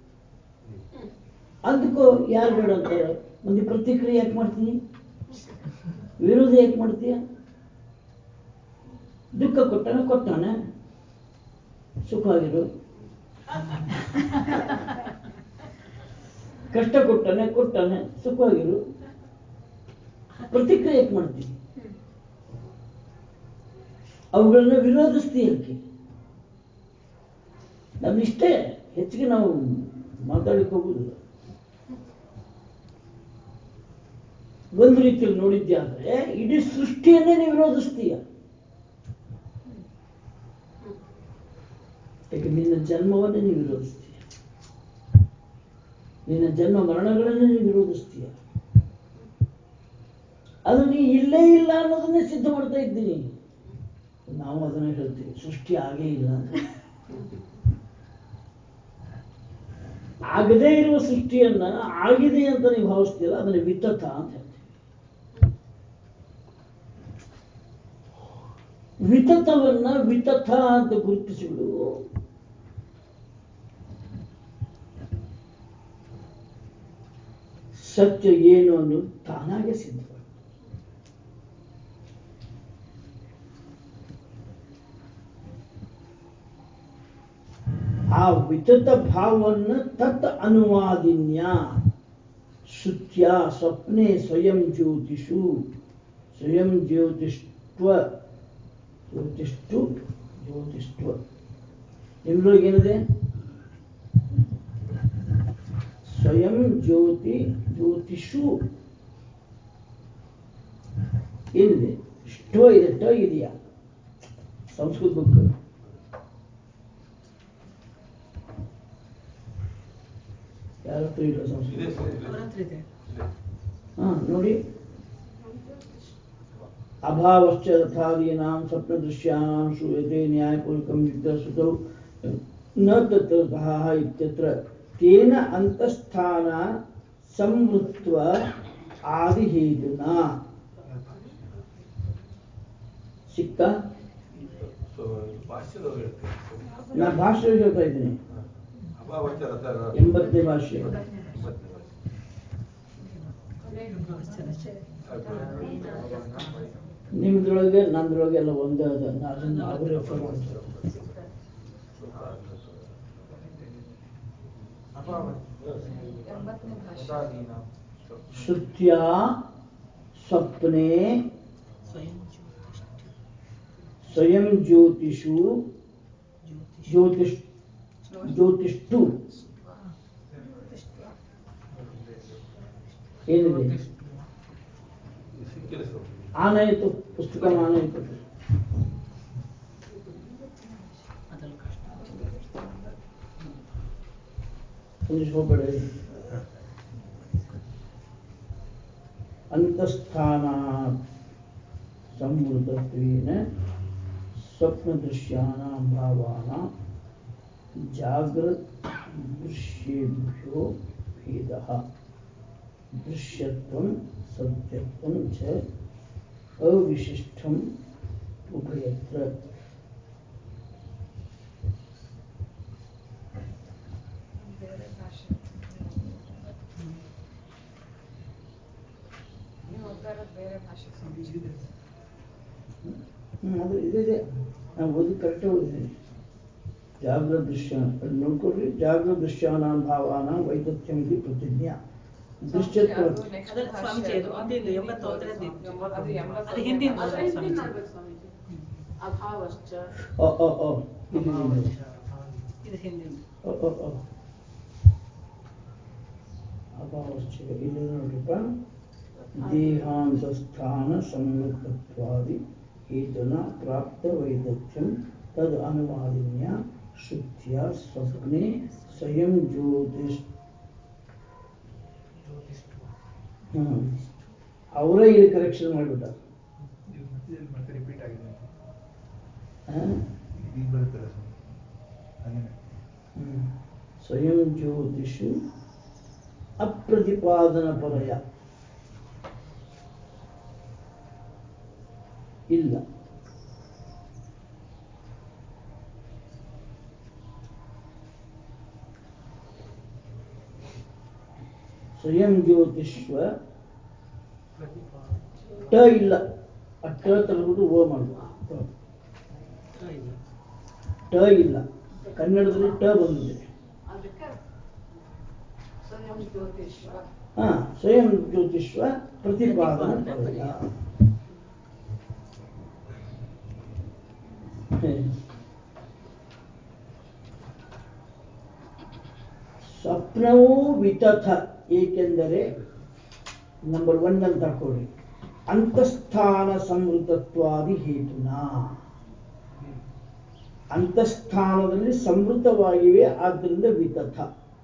ಅಂದ್ಕೋ ಯಾರು ಬೇಡ ಅಂತಾರೆ ಒಂದು ಪ್ರತಿಕ್ರಿಯೆ ಯಾಕೆ ಮಾಡ್ತೀನಿ ವಿರೋಧ ಯಾಕೆ ಮಾಡ್ತೀಯ ದುಃಖ ಕೊಟ್ಟಾನ ಕೊಟ್ಟಾನೆ ಸುಖವಾಗಿರು ಕಷ್ಟ ಕೊಟ್ಟಾನೆ ಕೊಟ್ಟಾನೆ ಸುಖವಾಗಿರು ಪ್ರತಿಕ್ರಿಯೆ ಯಾಕೆ ಮಾಡ್ತೀನಿ ಅವುಗಳನ್ನ ವಿರೋಧಿಸ್ತೀಯಕ್ಕೆ ನಮ್ಮಿಷ್ಟೇ ಹೆಚ್ಚಿಗೆ ನಾವು ಮಾತಾಡಕ್ಕೆ ಹೋಗುದಿಲ್ಲ ಒಂದು ರೀತಿಯಲ್ಲಿ ನೋಡಿದ್ದೆ ಆದ್ರೆ ಇಡೀ ಸೃಷ್ಟಿಯನ್ನೇ ನೀವು ವಿರೋಧಿಸ್ತೀಯ ಯಾಕೆ ನಿನ್ನ ಜನ್ಮವನ್ನೇ ನೀವು ವಿರೋಧಿಸ್ತೀಯ ನಿನ್ನ ಜನ್ಮ ಮರಣಗಳನ್ನೇ ನೀವು ವಿರೋಧಿಸ್ತೀಯ ಅದು ನೀ ಇಲ್ಲೇ ಇಲ್ಲ ಅನ್ನೋದನ್ನೇ ಸಿದ್ಧ ಮಾಡ್ತಾ ಇದ್ದೀನಿ ನಾವು ಅದನ್ನ ಹೇಳ್ತೀವಿ ಸೃಷ್ಟಿ ಆಗೇ ಇಲ್ಲ ಅಂತ ಆಗದೇ ಇರುವ ಸೃಷ್ಟಿಯನ್ನ ಆಗಿದೆ ಅಂತ ನೀವು ಭಾವಿಸ್ತೀರ ಅದನ್ನ ವಿತತ ಅಂತ ಹೇಳ್ತೀವಿ ವಿತತವನ್ನ ವಿತಥ ಅಂತ ಗುರುತಿಸಿಬಿಡು ಸತ್ಯ ಏನು ಅನ್ನೋದು ತಾನಾಗೆ ಸಿದ್ಧ ಆ ವಿತತ ಭಾವವನ್ನು ತತ್ ಅನುವಾದಿನ್ಯ ಶ್ರುತ್ಯ ಸ್ವಪ್ನೆ ಸ್ವಯಂ ಜ್ಯೋತಿಷು ಸ್ವಯಂ ಜ್ಯೋತಿಷ್ಟ್ವ ಜ್ಯೋತಿಷ್ಠು ಜ್ಯೋತಿಷ್ಟ್ವ ನಿಮ್ದ್ರೊಳಗೆ ಏನಿದೆ ಸ್ವಯಂ ಜ್ಯೋತಿ ಜ್ಯೋತಿಷು ಏನಿದೆ ಷ್ಟ್ವ ಇದೆ ಟ ಇದೆಯಾ ಸಂಸ್ಕೃತ ಬುಕ್ ಯಾರ ಹತ್ರ ಇಲ್ಲ ಇದೆ ಸಂಸ್ಕೃತ ಸರ್, ಇದೆ. ಇದೆ. ಹಾ ನೋಡಿ ಅಭಾವಶ್ಚ ತಥಾದೀನಾಂ ಸ್ವಪ್ನ ದೃಶ್ಯಾನಾಂ ಶ್ರೂಯತೆ ನ್ಯಾಯಪೂರ್ವಕಂ ಯುಕ್ತಸುತೌ ನ ತತ್ರ ಸಹ ಇತ್ಯತ್ರ ತೇನ ಅಂತಸ್ಥಾನ ಸಂವೃತ್ವ ಆದಿಹೇತುನ ಸಿಕ್ಕ ಸೊ, ಭಾಷ್ಯದವ್ರು ಹೇಳ್ತಾರೆ ಸರ್. ನಾ ಭಾಷೆ ಹೇಳ್ತಾ ಇದ್ದೀನಿ ಹಾ. ಅಭಾವಚರ ತರ ಎಂಬತ್ತನೇ ಭಾಷೆ ಎಂಬತ್ತನೇ ಭಾಷೆ. ನಿಮ್ದ್ರೊಳಗೆ ನಂದ್ರೊಳಗೆ ಎಲ್ಲ ಒಂದೇ ಅದ ನಾ ಅದನ್ನ ನಾವು ರೆಫರ್ ಮಾಡ್ತಾರೆ ಎಂಬತ್ತನೇ ಭಾಷೆ ಶ್ರುತ್ಯ ಸ್ವಪ್ನೆ ಸ್ವಯಂ ಜ್ಯೋತಿಷು ಜ್ಯೋತಿಷ್ ಜ್ಯೋತಿಷ್ಠು ಏನಿದೆ ಸಿಕ್ಕಿಲ್ಲ ಸರ್ ಆನಯಿತು ಪುಸ್ತಕ ಆನಯಿತು ಇಂಗ್ಲಿಷ್ ಹೋಗ್ಬೇಡಿ ಅಂತಸ್ಥಾನ ಸಂವೃತತ್ವೇನ ಸ್ವಪ್ನದೃಶ್ಯಾನಾಂ ಭಾವಾನಾಂ ಜಾಗೃತ್ ದೃಶ್ಯೇಭ್ಯೋ ಭೇದಃ ದೃಶ್ಯತ್ವಂ ಸತ್ಯತ್ವಂ ಚ ಅವಿಶಿಷ್ಟಂ ಉಭಯತ್ರ ಬೇರೆ ಭಾಷೆ ನೀವು ಓದ್ತಾ ಇರೋದು ಬೇರೆ ಭಾಷೆ ಹ್ಮ್, ಅದು ಇದಿದೆ ನಾವು ಓದಿ ಕರೆಕ್ಟ್ ಓದಿದ್ದೀನಿ ಜಾಗೃತ ದೃಶ್ಯ ಅಲ್ಲಿ ನೋಡ್ಕೊಡ್ರಿ ಜಾಗೃತ ದೃಶ್ಯಾನಾಂ ಭಾವಾನಾಂ ವೈದತ್ಯಂ ಇತಿ ಪ್ರತಿಜ್ಞಾ ದೃಶ್ಯತ್ವ ಅದು next ಅದರ ಭಾಷೆ ಸ್ವಾಮೀಜಿ ಅದು ಅದು. ಒಂದಿದ್ದು ಎಂಬತ್ತೊಂದರದ್ದು ಇತ್ತು. ಅದು ಎಂಬತ್ತೊಂದನೇ ಅದು ಹಿಂದಿನ ಭಾಷೆ. ಭಾಷೆ. ಹಿಂದಿನ ಆಗ್ಬೇಕು ಸ್ವಾಮೀಜಿ ಅಭಾವಶ್ಚ ಓ ಓ ಓ ಇದು ಇದು. ಇದು ಹಿಂದಿನ ಓ ಓ ಓ ಅಭಾವಶ್ಚ ಇಲ್ಲಿ ನೋಡ್ರಿಪ್ಪ ದೇಹಾಂತಸ್ಥಾನ ಸಂವೃತ್ತತ್ವಾದಿ ಹೇತುನ ಪ್ರಾಪ್ತ ವೈದಗ್ಧ್ಯಂ ತದ್ ಅನುವಾದಿನ್ಯ ಶುದ್ಧಿಯ ಸ್ವಪ್ನೆ ಸ್ವಯಂ ಜ್ಯೋತಿಷ್ ಹ್ಮ್. ಅವರೇ ಇಲ್ಲಿ ಕರೆಕ್ಷನ್ ಮಾಡಿಬಿಟ್ಟಾರೆ ಇದು ಮಧ್ಯದಲ್ಲಿ ಮತ್ತೆ ರಿಪೀಟ್ ಆಗಿದೆ ಅಂತ. ಹಾ? ಈಗ ಬರುತ್ತಲ್ಲ ಸ್ವಾಮಿ ಹಾಗೇನೆ ಹ್ಮ್. ಸ್ವಯಂ ಜ್ಯೋತಿಷು ಅಪ್ರತಿಪಾದನ ಪರಯ ಇಲ್ಲ ಸ್ವಯಂ ಜ್ಯೋತಿಷ್ವ ಟ ಇಲ್ಲ ಆ ಟ ತೆಗೆದ್ಬಿಟ್ಟು ಓ ಮಾಡ್ಬೇಕು ಟ ಇಲ್ಲ ಕನ್ನಡದಲ್ಲಿ ಟ ಬಂದಿದೆ ಅದಕ್ಕೆ ಸ್ವಯಂ ಜ್ಯೋತಿಷ್ವ ಹಾ ಸ್ವಯಂ ಜ್ಯೋತಿಷ್ವ ಪ್ರತಿಪಾದನ ಪರ್ಯ ಸ್ವಪ್ನವೂ ವಿತಥ ಏಕೆಂದರೆ ನಂಬರ್ ಒನ್ ಅಂತ ಹಾಕೊಳ್ಳಿ ಅಂತಸ್ಥಾನ ಸಂವೃತತ್ವಾದಿ ಹೇತುನ ಅಂತಸ್ಥಾನದಲ್ಲಿ ಸಂವೃತವಾಗಿವೆ ಆದ್ದರಿಂದ ವಿತಥ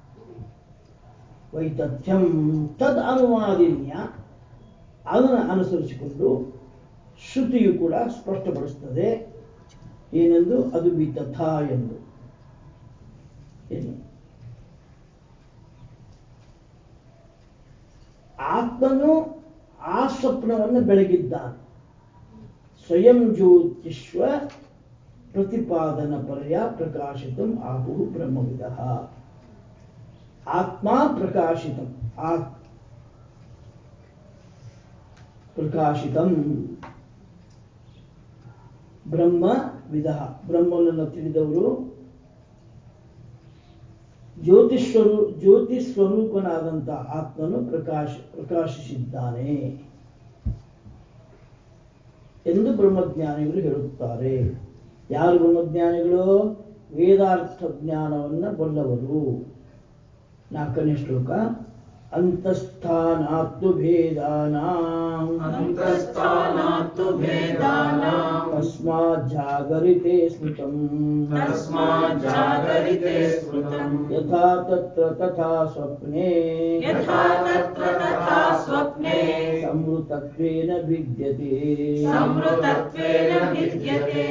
ವೈತಥ್ಯಂ ತದ್ ಅನುವಾದಿನ್ಯ ಅದನ್ನು ಅನುಸರಿಸಿಕೊಂಡು ಶ್ರುತಿಯು ಕೂಡ ಸ್ಪಷ್ಟಪಡಿಸ್ತದೆ ಏನೆಂದು ಅದು ವಿತಥ ಎಂದು ಏನು ಆತ್ಮನು ಆ ಸ್ವಪ್ನವನ್ನು ಬೆಳಗಿದ್ದಾನೆ ಸ್ವಯಂ ಜ್ಯೋತಿಷ್ವ ಪ್ರತಿಪಾದನ ಪರ್ಯ ಪ್ರಕಾಶಿತಂ ಆಪು ಬ್ರಹ್ಮವಿದ ಆತ್ಮ ಪ್ರಕಾಶಿತಂ ಆ ಪ್ರಕಾಶಿತಂ ಬ್ರಹ್ಮ ವಿಧ ಬ್ರಹ್ಮನನ್ನು ತಿಳಿದವರು ಜ್ಯೋತಿಷ್ವರೂ ಜ್ಯೋತಿ ಸ್ವರೂಪನಾದಂಥ ಆತ್ಮನು ಪ್ರಕಾಶ ಪ್ರಕಾಶಿಸಿದ್ದಾನೆ ಎಂದು ಬ್ರಹ್ಮಜ್ಞಾನಿಗಳು ಹೇಳುತ್ತಾರೆ ಯಾರು ಬ್ರಹ್ಮಜ್ಞಾನಿಗಳು ವೇದಾರ್ಥ ಜ್ಞಾನವನ್ನು ಬಲ್ಲವರು ನಾಲ್ಕನೇ ಶ್ಲೋಕ ಅಂತಸ್ಥಾನಾತ್ತು ಭೇದಾನಾಂ ಅಂತಸ್ಥಾನಾತ್ತು ಭೇದಾನಾಂ ತಸ್ಮಾತ್ ಜಾಗರಿತೆ ಸ್ಮೃತಂ ತಸ್ಮಾತ್ ಜಾಗರಿತೆ ಸ್ಮೃತಂ ಯಥಾ ತತ್ರ ತಥಾ ಸ್ವಪ್ನೆ ಯಥಾ ತತ್ರ ತಥಾ ಸ್ವಪ್ನೆ ಸಂವೃತತ್ವೇನ ಭಿದ್ಯತೆ ಸಂವೃತತ್ವೇನ ಭಿದ್ಯತೆ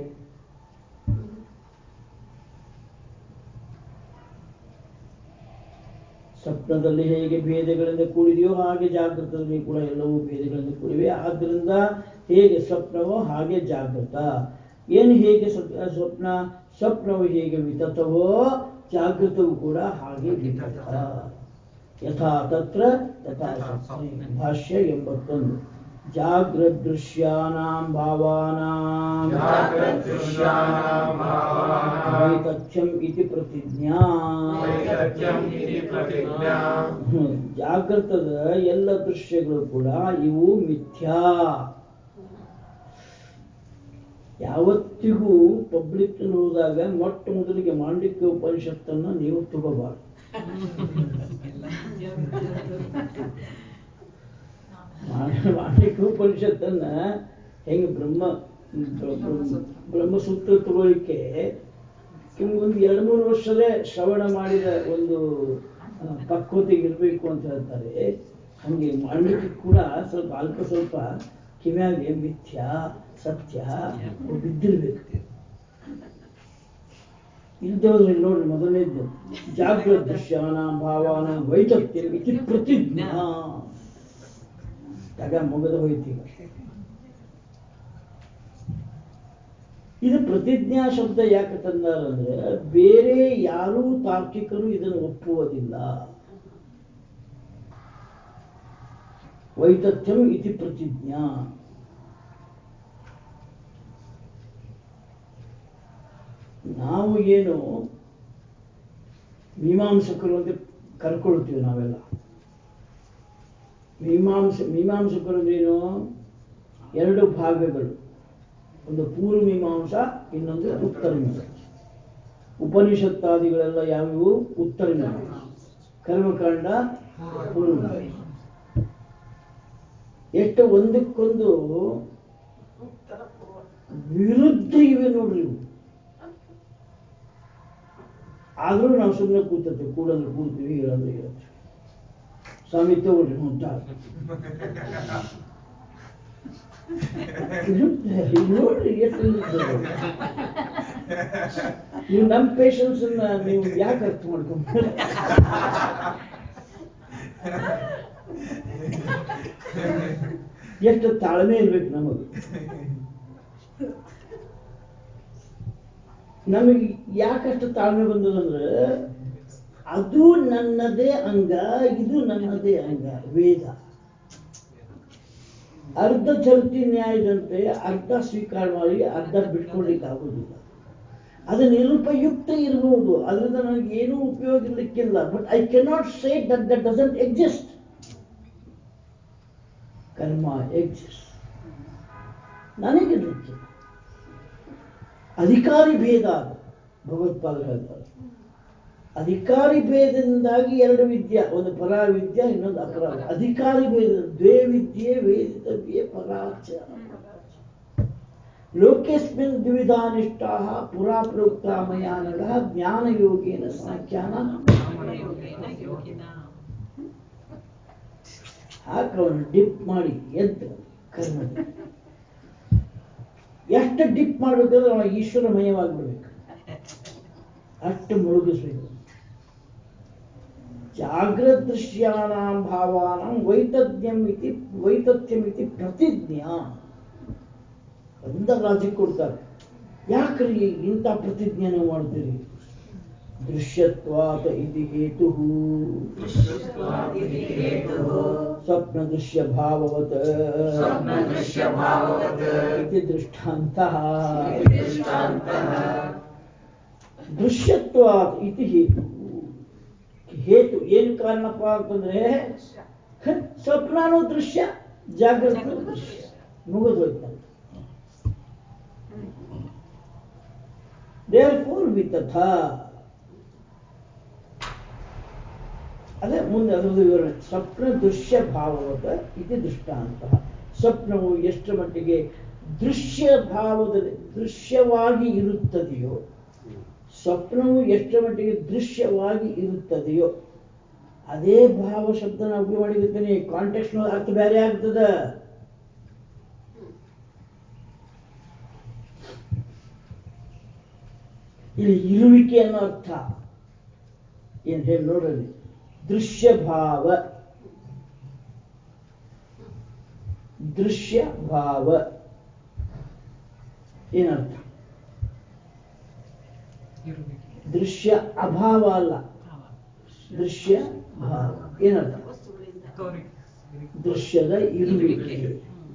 ಸ್ವಪ್ನದಲ್ಲಿ ಹೇಗೆ ಭೇದಗಳಿಂದ ಕೂಡಿದೆಯೋ ಹಾಗೆ ಜಾಗೃತದಲ್ಲಿ ಕೂಡ ಎಲ್ಲವೂ ಭೇದಗಳಿಂದ ಕೂಡಿವೆ ಆದ್ದರಿಂದ ಹೇಗೆ ಸ್ವಪ್ನವೋ ಹಾಗೆ ಜಾಗೃತ ಏನು ಹೇಗೆ ಸ್ವಪ್- ಸ್ವಪ್ನ ಸ್ವಪ್ನವು ಹೇಗೆ ವಿತತವೋ ಜಾಗೃತವು ಕೂಡ ಹಾಗೆ ವಿತತ ಯಥಾ ತತ್ರ ತಥಾ ಸ್ವಪ್ನೆ ಭಾಷ್ಯ ಎಂಬತ್ತೊಂದು ಜಾಗೃದೃಶ್ಯಾನಾಂ ಭಾವಾನಾಂ ಜಾಗೃದೃಶ್ಯಾನಾಂ ಭಾವಾನಾಂ ವೈತಥ್ಯಂ ಇತಿ ಪ್ರತಿಜ್ಞಾ ವೈತಥ್ಯಂ ಇತಿ ಪ್ರತಿಜ್ಞಾ ಹ್ಮ್. ಜಾಗೃತದ ಎಲ್ಲ ದೃಶ್ಯಗಳು ಕೂಡ ಇವು ಮಿಥ್ಯಾ ಯಾವತ್ತಿಗೂ ಪಬ್ಲಿಕ್ ಹೋದಾಗ ಮೊಟ್ಟ ಮೊದಲಿಗೆ ಮಾಂಡಿಕ್ಯ ಉಪನಿಷತ್ತನ್ನು ನೀವು ತಗೋಬಾರ್ದು ಮಾ- ಮಾಂಡಿಕ್ಯ ಉಪನಿಷತ್ತನ್ನ ಹೆಂಗೆ ಬ್ರಹ್ಮ ಬ್ರ- ಬ್ರಹ್ಮ- ಬ್ರಹ್ಮಸೂತ್ರ ತಗೊಳ್ಳಿಕ್ಕೆ ಒಂದು ಎರಡು ಮೂರು ವರ್ಷದೇ ಶ್ರವಣ ಮಾಡಿದ ಒಂದು ಆ, ಪಕ್ವತೆಗೆ ಇರಬೇಕು ಅಂತ ಹೇಳ್ತಾರೆ ಹಂಗೆ ಮಾಡಲಿಕ್ಕೆ ಕೂಡ ಸ್ವಲ್ಪ ಅಲ್ಪ ಸ್ವಲ್ಪ ಕಿವ್ಯಾಗೆ ಮಿಥ್ಯ ಸತ್ಯ ಅವು ಬಿದ್ದಿರ್ಬೇಕು ಇಲ್ದವ್ರು ನೋಡ್ರಿ ಮೊದಲನೇದ್ದು ಜಾಗೃತ ದೃಶ್ಯಾನ ಭಾವಾನ ವೈತಥ್ಯ ಇತಿ ಪ್ರತಿಜ್ಞಾ ತಗ ಮುಗದ ಹೋಯ್ತೀಗ ಇದು ಪ್ರತಿಜ್ಞಾ ಶಬ್ದ ಯಾಕೆ ತಂದಾರಂದ್ರೆ ಬೇರೆ ಯಾರೂ ತಾರ್ಕಿಕರು ಇದನ್ನು ಒಪ್ಪುವುದಿಲ್ಲ ವೈತಥ್ಯಂ ಇತಿ ಪ್ರತಿಜ್ಞಾ ನಾವು ಏನು ಮೀಮಾಂಸಕರು ಅಂತ ಕರ್ಕೊಳ್ತೀವಿ ನಾವೆಲ್ಲ ಮೀಮಾಂಸ ಮೀಮಾಂಸಕರು ಅಂದ್ರೇನು ಎರಡು ಭಾಗಗಳು ಒಂದು ಪೂರ್ವ ಮೀಮಾಂಸ ಇನ್ನೊಂದು ಉತ್ತರ ಮೀಮಾಂಸ ಉಪನಿಷತ್ತಾದಿಗಳೆಲ್ಲ ಯಾವ್ಯಾವು ಉತ್ತರ ಮೀಮಾಂಸ ಕರ್ಮಕಾಂಡ ಪೂರ್ವ ಮೀಮಾಂಸ. ಎಷ್ಟು ಒಂದಕ್ಕೊಂದು ಉತ್ತರ ಪೂರ್ವ ವಿರುದ್ಧ ಇವೆ ನೋಡ್ರಿ ಇವು ಆದ್ರೂ ನಾವು ಸುಮ್ಮನೆ ಕೂತಿರ್ತೀವಿ ಕೂಡಂದ್ರೆ ಕೂಡ್ತೀವಿ ಹೇಳಂದ್ರೆ ಹೇಳ್ತೀವಿ ಸ್ವಾಮಿ ತಗೊಳ್ರಿ ಮುಟ್ಟ ನೋಡ್ರಿ ಎಷ್ಟು ವಿರುದ್ಧ ಇದೆ. ನೀವು ನಮ್ಮ ಪೇಷನ್ಸ್ ನೀವು ಯಾಕೆ ಅರ್ಥ ಮಾಡ್ಕೊಂಡ್ರಿ ಎಷ್ಟು ತಾಳ್ಮೆ ಇರ್ಬೇಕು ನಮಗೆ ನಮಗೆ ಯಾಕಷ್ಟು ತಾಳ್ಮೆ ಬಂದದಂದ್ರೆ ಅದು ನನ್ನದೇ ಅಂಗ ಇದು ನನ್ನದೇ ಅಂಗ ವೇದ ಅರ್ಧ ಚಲ್ತಿ ನ್ಯಾಯದಂತೆ ಅರ್ಧ ಸ್ವೀಕಾರ ಮಾಡಿ ಅರ್ಧ ಬಿಟ್ಕೊಡ್ಲಿಕ್ಕೆ ಆಗೋದಿಲ್ಲ ಅದು ನಿರುಪಯುಕ್ತ ಇರಬಹುದು ಅದರಿಂದ ನನಗೆ ಏನೂ ಉಪಯೋಗ ಇರ್ಲಿಕ್ಕಿಲ್ಲ but I cannot say that that doesn't exist karma exist ನನಗಿರ್ಲಿಕ್ಕೆ ಅಧಿಕಾರಿ ಭೇದ ಅದು ಭಗವತ್ಪಾದರು ಹೇಳ್ತಾರೆ ಅಧಿಕಾರಿ ಭೇದದಿಂದಾಗಿ ಎರಡು ವಿದ್ಯೆ ಒಂದು ಪರ ವಿದ್ಯೆ ಇನ್ನೊಂದು ಅಪರ ಅಧಿಕಾರಿ ಭೇದ ದ್ವೇ ವಿದ್ಯೆ ವೇದಿತವ್ಯೆ ಪರಾಚ ಲೋಕೇಸ್ಮಿನ್ ದ್ವಿಧಾನಿಷ್ಠಾ ಪುರಾ ಪ್ರೋಕ್ತ ಮಯಾ ನರಃ ಜ್ಞಾನಯೋಗೇನ ಸಾಖ್ಯಾನ ಯೋಗೇನ ಯೋಗಿನ ಹಾಕವನು ಡಿಪ್ ಮಾಡಿ ಎದ್ದು ಕರ್ಮ ಎಷ್ಟು ಡಿಪ್ ಮಾಡ್ಬೇಕಂದ್ರೆ ಅವ ಈಶ್ವರಮಯವಾಗಿಬಿಡ್ಬೇಕು ಅಷ್ಟು ಮುಳುಗಿಸ್ಬೇಕು ಜಾಗ್ರತ್ ದೃಶ್ಯಾನಾಂ ಭಾವಾನಾಂ ವೈತಥ್ಯಂ ಇತಿ ವೈತಥ್ಯಂ ಇತಿ ಪ್ರತಿಜ್ಞಾ ಒಂದ ಲಾಜಿಕ್ ಕೊಡ್ತಾರೆ ಯಾಕ್ರಿ ಇಂಥ ಪ್ರತಿಜ್ಞೆ ನೀವು ಮಾಡ್ತೀರಿ ದೃಶ್ಯತ್ವಾತ ಇತಿ ಹೇತು ದೃಶ್ಯತ್ವಾದಿತಿ ಹೇತುಃ ಸ್ವಪ್ನ ದೃಶ್ಯ ಭಾವವತ್ ಸ್ವಪ್ನದೃಶ್ಯಭಾವವತ್ ಇತಿ ದೃಷ್ಟಾಂತಃ ಇತಿ ದೃಷ್ಟಾಂತಃ ದೃಶ್ಯತ್ವಾತ್ ಇತಿ ಹೇತು ಹೇತು ಏನು ಕಾರಣಪ್ಪ ಅಂತಂದ್ರೆ ಹ, ಸ್ವಪ್ನಾನು ದೃಶ್ಯ ಜಾಗೃತ ದೃಶ್ಯ ಮುಗಿದೋಯ್ತಂತ ದೇರ್ಫೋರ್ ವಿತಥ ಅದೇ ಮುಂದೆ ಅದರದ್ದು ವಿವರಣೆ ಸ್ವಪ್ನ ದೃಶ್ಯ ಭಾವವತ ಇತಿ ದೃಷ್ಟಾಂತ ಸ್ವಪ್ನವು ಎಷ್ಟರ ಮಟ್ಟಿಗೆ ದೃಶ್ಯ ಭಾವದಲ್ಲಿ ದೃಶ್ಯವಾಗಿ ಇರುತ್ತದೆಯೋ ಸ್ವಪ್ನವು ಎಷ್ಟರ ಮಟ್ಟಿಗೆ ದೃಶ್ಯವಾಗಿ ಇರುತ್ತದೆಯೋ ಅದೇ ಭಾವ ಶಬ್ದ ನಾವು ಉಪಯೋಗ ಮಾಡಿರ್ತೀನಿ ಕಾಂಟೆಕ್ಸ್ಟ್ ಅರ್ಥ ಬೇರೆ ಆಗ್ತದ ಇಲ್ಲಿ ಇರುವಿಕೆ ಅನ್ನೋ ಅರ್ಥ ಏನ್ ಹೇಳಿ ನೋಡ್ರಿ ದೃಶ್ಯ ಭಾವ ದೃಶ್ಯ ಭಾವ ಏನರ್ಥ ಇರುವಿಕೆ ದೃಶ್ಯ ಅಭಾವ ಅಲ್ಲ ಭಾವ ದೃಶ್ಯ ಭಾವ ಏನರ್ಥ ವಸ್ತುಗಳಿಂದ ತೋರಿ ದೃಶ್ಯದ ಇರುವಿಕೆ ಇರುವಿಕೆ.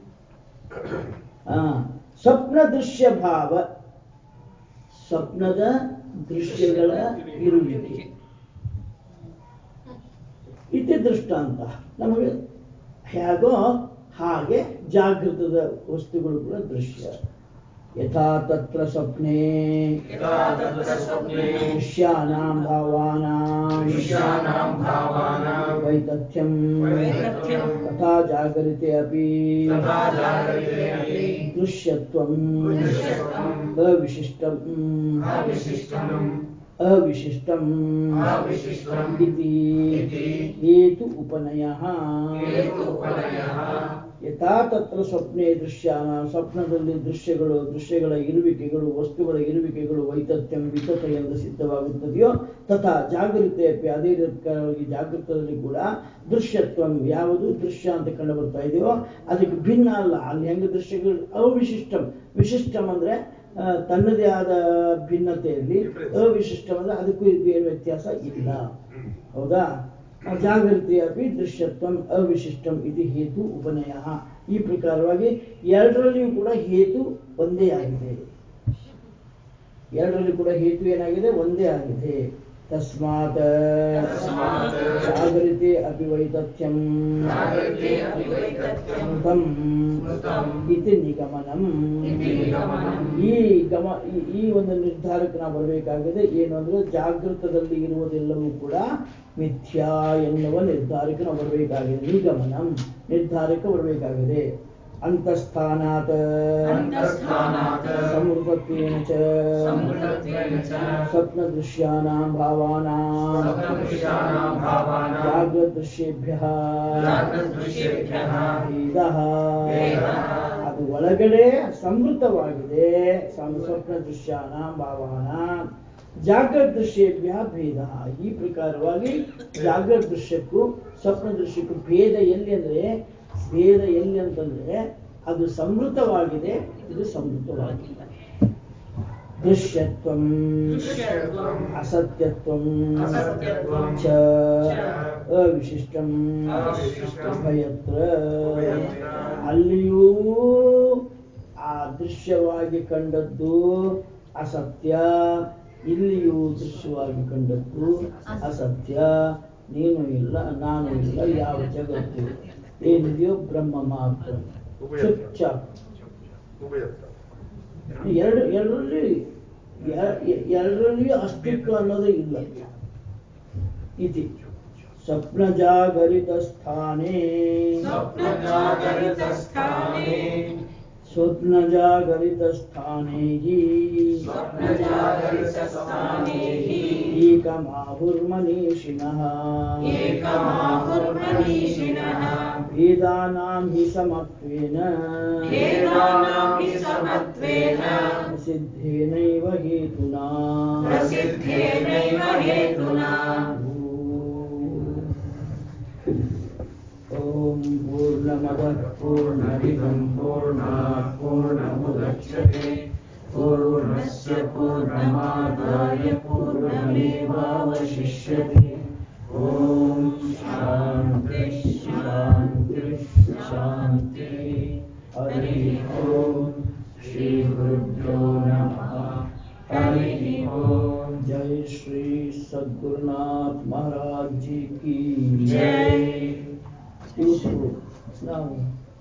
ಆ ಸ್ವಪ್ನ ದೃಶ್ಯ ಭಾವ ಸ್ವಪ್ನದ ದೃಶ್ಯಗಳ ಇರುವಿಕೆ ಇತಿ ದೃಷ್ಟಾಂತ ನಮಗೆ ಹೇಗೋ ಹಾಗೆ ಜಾಗೃತದ ವಸ್ತುಗಳು ಕೂಡ ದೃಶ್ಯ ಯಥಾ ತತ್ರ ಸ್ವಪ್ನೆ ಯಥಾ ತತ್ರ ಸ್ವಪ್ನೆ ದೃಶ್ಯಾನಾಂ ಭಾವಾನಾಂ ದೃಶ್ಯಾನಾಂ ಭಾವಾನಾಂ ವೈತಥ್ಯಂ ವೈತಥ್ಯಂ ತಥಾ ಜಾಗರಿತೆ ಅಪಿ ತಥಾ ಜಾಗರಿತೆ ಅಪಿ ದೃಶ್ಯತ್ವಂ ದೃಶ್ಯತ್ವಂ ಅವಿಶಿಷ್ಟಂ ಅವಿಶಿಷ್ಟಂ ಅವಿಶಿಷ್ಟಂ ಅವಿಶಿಷ್ಟಂ ಇತಿ ಇತಿ ಹೇತು ಉಪನಯಃ ಹೇತು ಉಪನಯಃ ಯಥಾ ತತ್ರ ಸ್ವಪ್ನೆ ದೃಶ್ಯಾನ ಸ್ವಪ್ನದಲ್ಲಿ ದೃಶ್ಯಗಳು ದೃಶ್ಯಗಳ ಇರುವಿಕೆಗಳು ವಸ್ತುಗಳ ಇರುವಿಕೆಗಳು ವೈತಥ್ಯಂ ವಿತತ ಎಂದು ಸಿದ್ಧವಾಗುತ್ತದೆಯೋ ತಥಾ ಜಾಗೃತೆ ಅಪಿ ಅದೇ ರೀತಿಯಾಗಿ ಜಾಗೃತದಲ್ಲಿ ಕೂಡ ದೃಶ್ಯತ್ವಂ ಯಾವುದು ದೃಶ್ಯ ಅಂತ ಕಂಡು ಬರ್ತಾ ಇದೆಯೋ ಅದಕ್ಕೆ ಭಿನ್ನ ಅಲ್ಲ ಅಲ್ಲಿ ಹೆಂಗೆ ದೃಶ್ಯಗಳು ಅವಿಶಿಷ್ಟಂ ವಿಶಿಷ್ಟಂ ಅಂದ್ರೆ ಆ, ತನ್ನದೇ ಆದ ಭಿನ್ನತೆಯಲ್ಲಿ ಅವಿಶಿಷ್ಟಂ ಅಂದ್ರೆ ಅದಕ್ಕೂ ಇದಕ್ಕೂ ಏನು ವ್ಯತ್ಯಾಸ ಇಲ್ಲ ಹೌದಾ ಜಾಗೃತಿ ಅಪಿ ದೃಶ್ಯತ್ವಂ ಅವಿಶಿಷ್ಟಂ ಇದು ಹೇತು ಉಪನಯ ಈ ಪ್ರಕಾರವಾಗಿ ಎರಡರಲ್ಲಿಯೂ ಕೂಡ ಹೇತು ಒಂದೇ ಆಗಿದೆ ಎರಡರಲ್ಲಿ ಕೂಡ ಹೇತು ಏನಾಗಿದೆ ಒಂದೇ ಆಗಿದೆ ತಸ್ಮಾತ್ ತಸ್ಮಾತ್ ಜಾಗರಿತೆ ಅಪಿ ವೈತಥ್ಯಂ ಜಾಗರಿತೆ ಅಪಿ ವೈತಥ್ಯಂ ಸ್ಮೃತಂ ಸ್ಮೃತಂ ಇತಿ ನಿಗಮನಂ ಇತಿ ನಿಗಮನಂ. ಈ ಗಮ ಈ- ಈ ಒಂದು ನಿರ್ಧಾರಕ್ಕೆ ನಾವು ಬರಬೇಕಾಗಿದೆ ಏನು ಅಂದ್ರೆ ಜಾಗೃತದಲ್ಲಿ ಇರುವುದೆಲ್ಲವೂ ಕೂಡ ಮಿಥ್ಯಾ ಎನ್ನುವ ನಿರ್ಧಾರಕ್ಕೆ ನಾವು ಬರಬೇಕಾಗಿದೆ ನಿಗಮನಂ ನಿರ್ಧಾರಕ್ಕೆ ಬರಬೇಕಾಗಿದೆ ಅಂತಸ್ಥಾನಾತ್ ಅಂತಸ್ಥಾನಾತ್ ಸಮೃದ್ಧತ್ವೇನ ಚ ಸಮೃದ್ಧತ್ವೇನ ಚ ಸ್ವಪ್ನದೃಶ್ಯಾನಾಂ ಭಾವಾನಾಂ ಸ್ವಪ್ನದೃಶ್ಯಾನಾಂ ಭಾವಾನಾಂ ಜಾಗೃದೃಶ್ಯೇಭ್ಯಃ ಜಾಗೃದೃಶ್ಯೇಭ್ಯಃ ಭೇದಃ ಭೇದಃ ಅದು ಒಳಗಡೆ ಸಮೃದ್ಧವಾಗಿದೆ ಸಂ- ಸ್ವಪ್ನ ದೃಶ್ಯಾನ ಭಾವನ ಜಾಗ್ರತ್ ದೃಶ್ಯೇಭ್ಯ ಭೇದ ಈ ಪ್ರಕಾರವಾಗಿ ಜಾಗ್ರತ್ ದೃಶ್ಯಕ್ಕೂ ಸ್ವಪ್ನ ದೃಶ್ಯಕ್ಕೂ ಭೇದ ಎಲ್ಲಿ ಅಂದ್ರೆ ಭೇದ ಎಲ್ಲಿ ಅಂತಂದ್ರೆ ಅದು ಸಮೃದ್ಧವಾಗಿದೆ ಇದು ಸಮೃದ್ಧವಾಗಿಲ್ಲ ದೃಶ್ಯತ್ವಂ ದೃಶ್ಯತ್ವಂ ಅಸತ್ಯತ್ವಂ ಅಸತ್ಯತ್ವಂ ಚ ಚ ಅವಿಶಿಷ್ಟಂ ಅವಿಶಿಷ್ಟಂ ಉಭಯತ್ರ ಉಭಯತ್ರ ಅಲ್ಲಿಯೂ ಆ ದೃಶ್ಯವಾಗಿ ಕಂಡದ್ದು ಅಸತ್ಯ ಇಲ್ಲಿಯೂ ದೃಶ್ಯವಾಗಿ ಕಂಡದ್ದು ಅಸತ್ಯ ನೀನು ಇಲ್ಲ ನಾನು ಇಲ್ಲ ಯಾವ ಜಗತ್ತು ಏನಿದೆಯೋ ಬ್ರಹ್ಮ ಮಾತ್ರ ಚುಪ್ ಚಾಪ್ ಉಭಯತ್ರ ಎರಡು ಎರಡರಲ್ಲಿ ಎ- ಎ- ಎರಡರಲ್ಲಿಯೂ ಅಸ್ತಿತ್ವ ಅನ್ನೋದೇ ಇಲ್ಲ ಇತಿ ಸ್ವಪ್ನ ಜಾಗರಿತ ಸ್ಥಾನೇ ಸ್ವಪ್ನಜಾಗರಿತಸ್ಥಾನೇ ಸ್ವಪ್ನ ಜಾಗರಿತ ಸ್ಥಾನೇ ಸ್ವಪ್ನಜಾಗರಿತಸ್ಥಾನೇ ಏಕಮಾಹುರ್ಮನೀಷಿಣಃ ಏಕಮಾಹುರ್ಮನೀಷಿಣಃ ವೇದಾನಾಂ ಹಿ ಸಮತ್ವೇನ ವೇದಾನಾಂ ಹಿ ಸಮತ್ವೇನ ಸಿದ್ಧೇನೈವ ಹೇತುನಾ ಪ್ರಸಿದ್ಧೇನೈವ ಹೇತುನಾ ಓಂ ಪೂರ್ಣಮದಃ ಪೂರ್ಣಮಿದಂ ಪೂರ್ಣಾತ್ ಪೂರ್ಣಮುದಚ್ಯತೆ पूर्णस्य पूर्णमादाय पूर्णमेवावशिष्यते ॐ शान्ति शान्ति शान्ति हरिः ॐ श्रीगुरुभ्यो नमः हरिः ॐ जय श्री सद्गुरुनाथ महाराज जी की जय ಇವತ್ತು ನಾವು